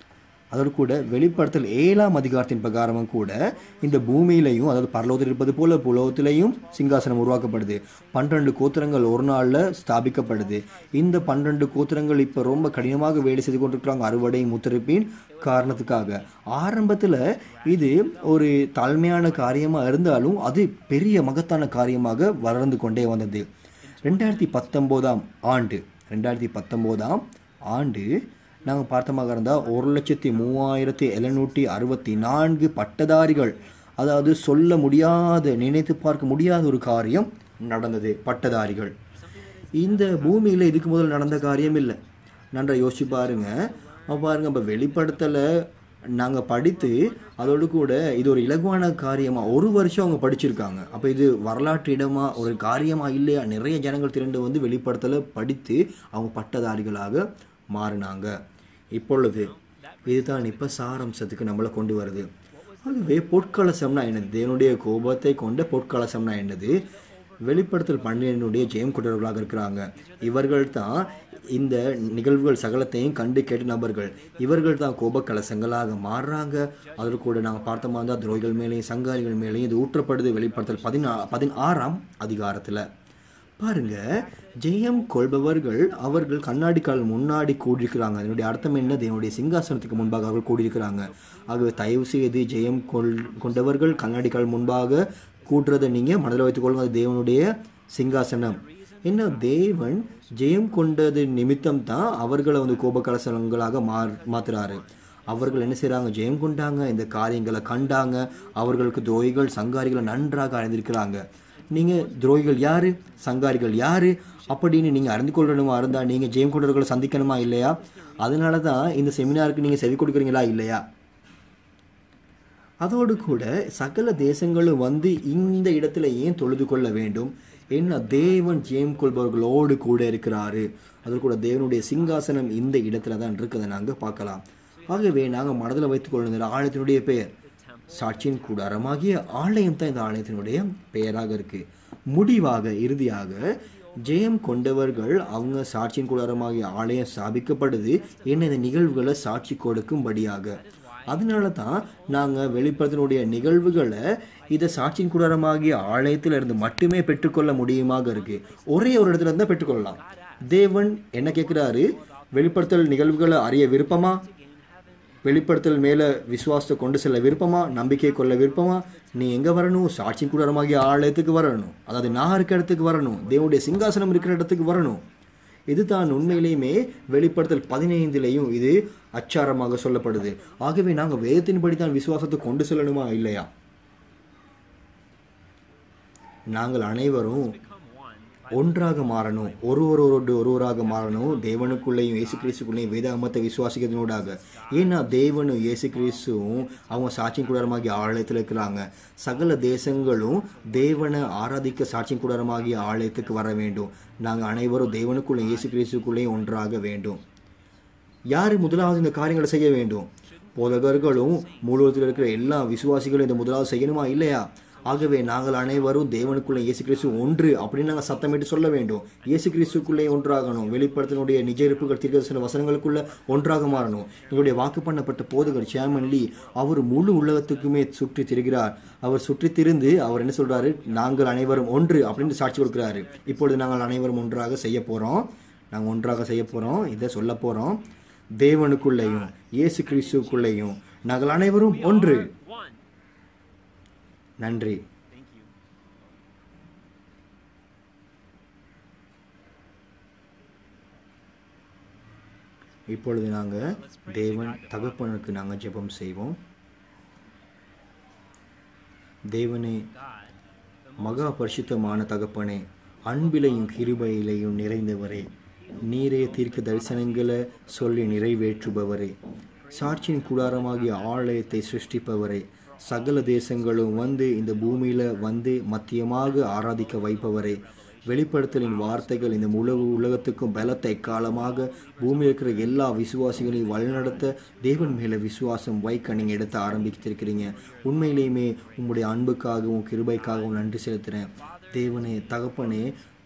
அதோடு கூட வெளிப்படுத்தல் ஏழாம் அதிகாரத்தின் பிரகாரமும் கூட இந்த பூமியிலையும் அதாவது பரலோகத்தில் இருப்பது போல புலோகத்திலையும் சிங்காசனம் உருவாக்கப்படுது பன்னிரண்டு கோத்திரங்கள் ஒரு நாளில் ஸ்தாபிக்கப்படுது இந்த பன்னிரண்டு கோத்திரங்கள் இப்போ ரொம்ப கடினமாக வேலை செய்து கொண்டிருக்கிறாங்க அறுவடை முத்தரிப்பின் காரணத்துக்காக ஆரம்பத்தில் இது ஒரு தாழ்மையான காரியமாக இருந்தாலும் அது பெரிய மகத்தான காரியமாக வளர்ந்து கொண்டே வந்தது ரெண்டாயிரத்தி பத்தொம்போதாம் ஆண்டு ரெண்டாயிரத்தி பத்தொம்போதாம் ஆண்டு நாங்கள் பார்த்தமாக இருந்தால் ஒரு லட்சத்தி மூவாயிரத்தி எழுநூற்றி அறுபத்தி நான்கு பட்டதாரிகள் அதாவது சொல்ல முடியாத நினைத்து பார்க்க முடியாத ஒரு காரியம் நடந்தது பட்டதாரிகள் இந்த பூமியில் இதுக்கு முதல் நடந்த காரியம் இல்லை நன்றா யோசிச்சு பாருங்க அப்ப பாருங்க இப்போ வெளிப்படுத்தலை நாங்கள் படித்து அதோடு கூட இது ஒரு இலகுவான காரியமாக ஒரு வருஷம் அவங்க படிச்சிருக்காங்க அப்போ இது வரலாற்று இடமா ஒரு காரியமாக இல்லையா நிறைய ஜனங்கள் திரண்டு வந்து வெளிப்படுத்தலை படித்து அவங்க பட்டதாரிகளாக மாறினாங்க இப்பொழுது இதுதான் இப்போ சாராம்சத்துக்கு நம்மளை கொண்டு வருது ஆகவே பொற்கலசம்னா என்னது தேவனுடைய கோபத்தை கொண்ட பொற்கலசம்னா என்னது வெளிப்படுத்தல் பன்னிரண்டுடைய ஜெயம் கொண்டவர்களாக இருக்கிறாங்க இவர்கள் தான் இந்த நிகழ்வுகள் சகலத்தையும் கண்டு கேட்ட நபர்கள் இவர்கள் தான் கோபக்கலசங்களாக மாறுறாங்க அதற்கு கூட நாங்கள் பார்த்தோமா இருந்தால் துரோகிகள் மேலேயும் சங்காரிகள் மேலேயும் இது ஊற்றப்படுது வெளிப்படுத்தல் பதினா பதினாறாம் அதிகாரத்தில் பாருங்க ஜெயம் கொள்பவர்கள் அவர்கள் கண்ணாடி கால் முன்னாடி கூடியிருக்கிறாங்க அதனுடைய அர்த்தம் என்ன தேவனுடைய சிங்காசனத்துக்கு முன்பாக அவர்கள் கூடியிருக்கிறாங்க ஆகவே தயவு செய்து ஜெயம் கொள் கொண்டவர்கள் கண்ணாடி கால் முன்பாக கூட்டுறதை நீங்கள் மனதில் வைத்துக்கொள்ளுங்க அது தேவனுடைய சிங்காசனம் என்ன தேவன் ஜெயம் கொண்டது நிமித்தம் தான் அவர்களை வந்து கோபக்கலசங்களாக மா மாத்துறாரு அவர்கள் என்ன செய்கிறாங்க ஜெயம் கொண்டாங்க இந்த காரியங்களை கண்டாங்க அவர்களுக்கு துரோகிகள் சங்காரிகளை நன்றாக அறிந்திருக்கிறாங்க நீங்கள் துரோகிகள் யார் சங்காரிகள் யார் அப்படின்னு நீங்கள் அறிந்து கொள்ளணுமா இருந்தால் நீங்கள் ஜெயம் கொண்டவர்களை சந்திக்கணுமா இல்லையா அதனால தான் இந்த செமினாருக்கு நீங்கள் செவி கொடுக்குறீங்களா இல்லையா அதோடு கூட சகல தேசங்களும் வந்து இந்த இடத்துல ஏன் தொழுது கொள்ள வேண்டும் என்ன தேவன் ஜெயம் கொள்பவர்களோடு கூட இருக்கிறாரு அது கூட தேவனுடைய சிங்காசனம் இந்த இடத்துல தான் இருக்கிறத நாங்கள் பார்க்கலாம் ஆகவே நாங்கள் மனதில் வைத்துக் கொள்ளுகிற ஆலயத்தினுடைய பெயர் சாட்சியின் கூடாரமாகிய ஆலயம் தான் இந்த ஆலயத்தினுடைய பெயராக இருக்கு முடிவாக இறுதியாக ஜெயம் கொண்டவர்கள் அவங்க சாட்சியின் கூடாரமாகிய ஆலயம் ஸ்தாபிக்கப்படுது என்ன இந்த நிகழ்வுகளை சாட்சி கொடுக்கும்படியாக அதனால தான் நாங்கள் வெளிப்படுத்தினுடைய நிகழ்வுகளை இதை சாட்சியின் கூடாரமாகிய ஆலயத்தில் இருந்து மட்டுமே பெற்றுக்கொள்ள முடியுமாக இருக்கு ஒரே ஒரு இடத்துல இருந்தால் பெற்றுக்கொள்ளலாம் தேவன் என்ன கேட்குறாரு வெளிப்படுத்தல் நிகழ்வுகளை அறிய விருப்பமா வெளிப்படுத்தல் மேலே விசுவாசத்தை கொண்டு செல்ல விருப்பமா நம்பிக்கை கொள்ள விருப்பமா நீ எங்கே வரணும் சாட்சியின் கூடாரமாகிய ஆலயத்துக்கு வரணும் அதாவது நான் இருக்க இடத்துக்கு வரணும் தேவனுடைய சிங்காசனம் இருக்கிற இடத்துக்கு வரணும் இதுதான் உண்மையிலேயுமே வெளிப்படுத்தல் பதினைந்துலேயும் இது அச்சாரமாக சொல்லப்படுது ஆகவே நாங்கள் வேதத்தின்படி தான் விசுவாசத்தை கொண்டு செல்லணுமா இல்லையா நாங்கள் அனைவரும் become one ஒன்றாக மாறணும் ஒருவரோடு ஒருவராக மாறணும் தேவனுக்குள்ளேயும் இயேசு கிறிஸ்துக்குள்ளேயும் வேத அமத்தை விசுவாசிக்கிறதுனூடாக ஏன்னா தேவனும் இயேசு கிறிஸ்துவும் அவங்க சாட்சியின் கூடாரமாகிய ஆலயத்தில் இருக்கிறாங்க சகல தேசங்களும் தேவனை ஆராதிக்க சாட்சியின் கூடாரமாகிய ஆலயத்துக்கு வர வேண்டும் நாங்கள் அனைவரும் தேவனுக்குள்ளே இயேசு கிறிஸ்துக்குள்ளேயும் ஒன்றாக வேண்டும் யார் முதலாவது இந்த காரியங்களை செய்ய வேண்டும் போதகர்களும் முழுவதில் இருக்கிற எல்லா விசுவாசிகளும் இந்த முதலாவது செய்யணுமா இல்லையா ஆகவே நாங்கள் அனைவரும் தேவனுக்குள்ளே இயேசு கிறிஸ்து ஒன்று அப்படின்னு நாங்கள் சத்தமிட்டு சொல்ல வேண்டும் இயேசு கிறிஸ்துக்குள்ளே ஒன்றாகணும் வெளிப்படுத்தினுடைய நிஜ இருப்புகள் தீர்க்கதரிசன வசனங்களுக்குள்ள ஒன்றாக மாறணும் எங்களுடைய வாக்கு பண்ணப்பட்ட போதகர் சேமன் லீ அவர் முழு உலகத்துக்குமே சுற்றி திரிகிறார் அவர் சுற்றி திரிந்து அவர் என்ன சொல்றாரு நாங்கள் அனைவரும் ஒன்று அப்படின்னு சாட்சி கொடுக்கிறாரு இப்பொழுது நாங்கள் அனைவரும் ஒன்றாக செய்ய போகிறோம் நாங்கள் ஒன்றாக செய்ய போகிறோம் இதை சொல்ல போகிறோம் தேவனுக்குள்ளேயும் இயேசு கிறிஸ்துக்குள்ளேயும் நாங்கள் அனைவரும் ஒன்று one. நன்றி Thank you. இப்பொழுது நாங்கள் தேவன் தகப்பனுக்கு நாங்கள் ஜெபம் செய்வோம் தேவனே God, மகா பரிசுத்தமான தகப்பனே அன்பிலையும் கிருபையிலையும் நிறைந்தவரே நீரே தீர்க்க தரிசனங்களை சொல்லி நிறைவேற்றுபவரே சாட்சியின் கூடாரமாகிய ஆலயத்தை சிருஷ்டிப்பவரே சகல தேசங்களும் வந்து இந்த பூமியில வந்து மத்தியமாக ஆராதிக்க வைப்பவரே வெளிப்படுத்தலின் வார்த்தைகள் இந்த முழு உலகத்துக்கும் பலத்தை காலமாக பூமியில் இருக்கிற எல்லா விசுவாசிகளையும் வழிநடத்த தேவன் மேலே விசுவாசம் வைக்க நீங்கள் எடுத்து ஆரம்பித்திருக்கிறீங்க உண்மையிலேயுமே உங்களுடைய அன்புக்காகவும் கிருபைக்காகவும் நன்றி செலுத்துகிறேன் தேவனே தகப்பனே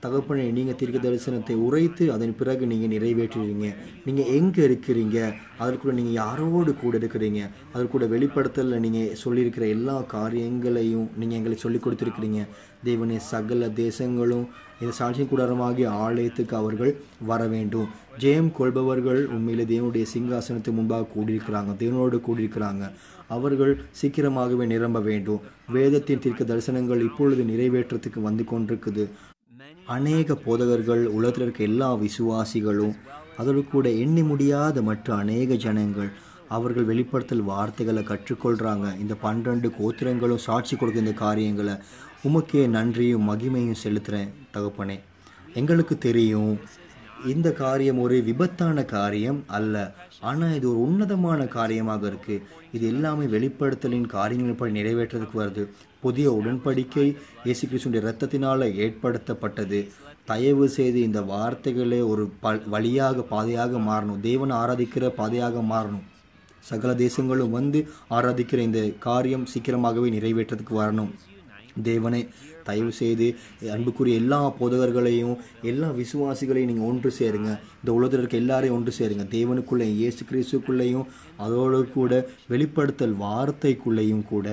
தகப்பனே நீங்கள் தீர்க்க தரிசனத்தை உரைத்து அதன் பிறகு நீங்கள் நிறைவேற்றுறீங்க நீங்கள் எங்கே இருக்கிறீங்க அதற்குள்ள நீங்கள் யாரோடு கூட இருக்கிறீங்க அதற்கூட வெளிப்படுத்தலில் நீங்கள் சொல்லியிருக்கிற எல்லா காரியங்களையும் நீங்கள் எங்களுக்கு சொல்லி கொடுத்துருக்கிறீங்க தேவனே சகல தேசங்களும் இந்த சாட்சி கூடாரமாகிய ஆலயத்துக்கு அவர்கள் வர வேண்டும் ஜெயம் கொள்பவர்கள் உண்மையிலே தேவனுடைய சிங்காசனத்துக்கு முன்பாக கூடியிருக்கிறாங்க தேவனோடு கூடியிருக்கிறாங்க அவர்கள் சீக்கிரமாகவே நிரம்ப வேண்டும் வேதத்தின் தீர்க்க தரிசனங்கள் இப்பொழுது நிறைவேற்றத்துக்கு வந்து கொண்டிருக்குது அநேக போதகர்கள் உலகத்தில் இருக்க எல்லா விசுவாசிகளும் அதோடு கூட எண்ணி முடியாத மற்ற அநேக ஜனங்கள் அவர்கள் வெளிப்படுத்தல் வார்த்தைகளை கற்றுக்கொள்கிறாங்க இந்த பன்னிரண்டு கோத்திரங்களும் சாட்சி கொடுக்க இந்த காரியங்களை உமக்கே நன்றியும் மகிமையும் செலுத்துகிறேன் தகப்பனே எங்களுக்கு தெரியும் இந்த காரியம் ஒரு விபத்தான காரியம் அல்ல ஆனால் இது ஒரு உன்னதமான காரியமாக இருக்குது இது எல்லாமே வெளிப்படுத்தலின் காரியங்கள் படி நிறைவேற்றதுக்கு வருது புதிய உடன்படிக்கை இயேசு கிறிஸ்துடைய இரத்தத்தினால் ஏற்படுத்தப்பட்டது தயவு செய்து இந்த வார்த்தைகளே ஒரு ப வழியாக பாதையாக மாறணும் தேவனை ஆராதிக்கிற பாதையாக மாறணும் சகல தேசங்களும் வந்து ஆராதிக்கிற இந்த காரியம் சீக்கிரமாகவே நிறைவேற்றத்துக்கு வரணும் தேவனை தயவு செய்து அன்புக்குரிய எல்லா போதகர்களையும் எல்லா விசுவாசிகளையும் நீங்கள் ஒன்று சேருங்க இந்த உலகத்தில் இருக்க எல்லாரையும் ஒன்று சேருங்க தேவனுக்குள்ளே இயேசு கிறிஸ்துக்குள்ளேயும் அதோடு கூட வெளிப்படுத்தல் வார்த்தைக்குள்ளேயும் கூட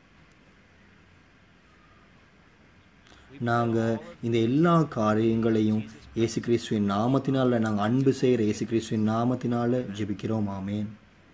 நாங்கள் இந்த எல்லா காரியங்களையும் இயேசு கிறிஸ்துவின் நாமத்தினால நாங்கள் அன்பு செய்கிற இயேசு கிறிஸ்துவின் நாமத்தினால ஜெபிக்கிறோம் ஆமேன்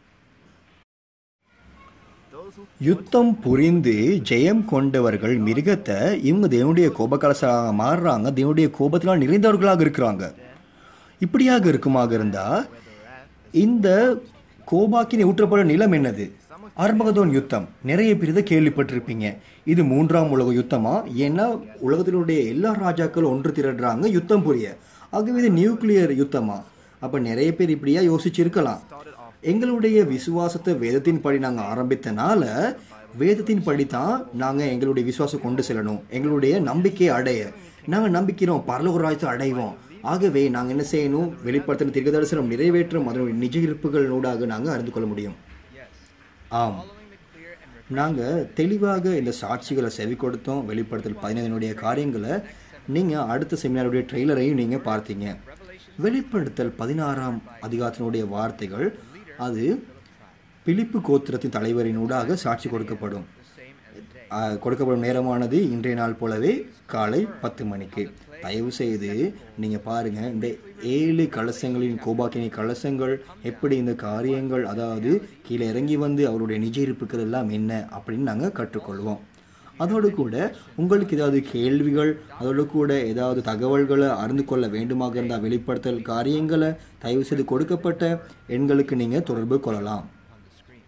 யுத்தம் புரிந்து ஜெயம் கொண்டவர்கள் மிருகத்தை இவங்க தேவனுடைய கோபக்கலசாக மாறுறாங்க தேவனுடைய கோபத்தினால் நிறைந்தவர்களாக இருக்கிறாங்க இப்படியாக இருக்குமாக இருந்தால் இந்த கோபாக்கினை ஊற்றப்பட நிலம் என்னது அர்மகதோன் யுத்தம் நிறைய பேர் இதை கேள்விப்பட்டிருப்பீங்க இது மூன்றாம் உலக யுத்தமா ஏன்னா உலகத்தினுடைய எல்லா ராஜாக்களும் ஒன்று திரடுறாங்க யுத்தம் புரிய ஆகவே இது நியூக்ளியர் யுத்தமா அப்போ நிறைய பேர் இப்படியா யோசிச்சிருக்கலாம் எங்களுடைய விசுவாசத்தை வேதத்தின் படி நாங்கள் ஆரம்பித்தனால வேதத்தின் படி தான் நாங்கள் எங்களுடைய விசுவாசம் கொண்டு செல்லணும் எங்களுடைய நம்பிக்கையை அடைய நாங்கள் நம்பிக்கிறோம் பரலோக ராஜ்யத்தை அடைவோம் ஆகவே நாங்கள் என்ன செய்யணும் வெளிப்படுத்தின தீர்க்க தரிசனம் நிறைவேற்றும் அதனுடைய நிஜ இருப்புகளோடாக நாங்கள் அறிந்து கொள்ள முடியும் ஆம் நாங்கள் தெளிவாக இந்த சாட்சிகளை செவி கொடுத்தோம் வெளிப்படுத்தல் பதினைந்தினுடைய காரியங்களை நீங்கள் அடுத்த செமினாருடைய ட்ரெய்லரையும் நீங்கள் பார்த்தீங்க வெளிப்படுத்தல் பதினாறாம் அதிகாரத்தினுடைய வார்த்தைகள் அது பிலிப்பு கோத்திரத்தின் தலைவரினூடாக சாட்சி கொடுக்கப்படும் ஆஹ், கொடுக்கப்படும் நேரமானது இன்றைய நாள் போலவே காலை பத்து மணிக்கு தயவு செய்து நீங்கள் பாருங்கள் இந்த ஏழு கலசங்களின் கோபாக்கினி கலசங்கள் எப்படி இந்த காரியங்கள் அதாவது கீழே இறங்கி வந்து அவருடைய நிஜ இருப்புக்கள் எல்லாம் என்ன அப்படின்னு நாங்கள் கற்றுக்கொள்வோம் அதோடு கூட உங்களுக்கு ஏதாவது கேள்விகள் அதோடு கூட ஏதாவது தகவல்களை அறிந்து கொள்ள வேண்டுமாக இருந்தால் வெளிப்படுத்தல் காரியங்களை தயவு செய்து கொடுக்கப்பட்ட எண்களுக்கு நீங்கள் தொடர்பு கொள்ளலாம் on the screen.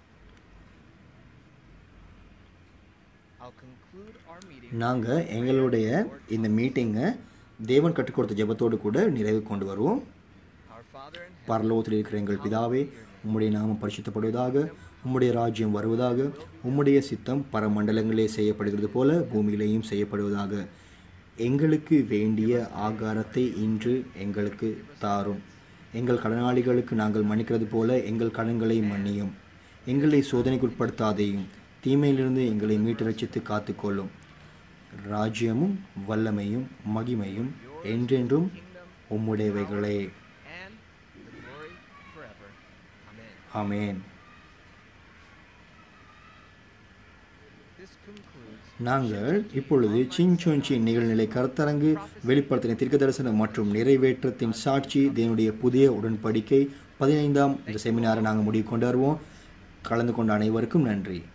I'll conclude our meeting நாங்கள் எங்களுடைய இந்த மீட்டிங்கை தேவன் கற்றுக் கொடுத்த ஜெபத்தோடு கூட நிறைவு கொண்டு வருவோம் our Father in heaven. பரலோகத்தில் இருக்கிற எங்கள் பிதாவே உம்முடைய நாமம் பரிசுத்தப்படுவதாக உம்முடைய ராஜ்யம் வருவதாக உம்முடைய சித்தம் பரமண்டலங்களே செய்யப்படுகிறது போல பூமியிலேயும் செய்யப்படுவதாக எங்களுக்கு வேண்டிய ஆகாரத்தை இன்று எங்களுக்கு தாரும் எங்கள் கடனாளிகளுக்கு நாங்கள் மன்னிக்கிறது போல எங்கள் கடன்களை மன்னியும் எங்களை சோதனைக்குட்படுத்தாதேயும் தீமையிலிருந்து எங்களை மீட்டு ரட்சித்து காத்துக்கொள்ளும் ராஜ்யமும் வல்லமையும் மகிமையும் என்றென்றும் உம்முடையவைகளே and the glory forever. Amen. Amen This concludes நாங்கள் இப்பொழுது சின்சொன்சி நிகழ்நிலை கருத்தரங்கு வெளிப்படுத்தின தீர்க்க தரிசனம் மற்றும் நிறைவேற்றத்தின் சாட்சி தேவனுடைய புதிய உடன்படிக்கை பதினைந்தாம் இந்த செமினாரை நாங்கள் முடிவு கொண்டு வருவோம் கலந்து கொண்ட அனைவருக்கும் நன்றி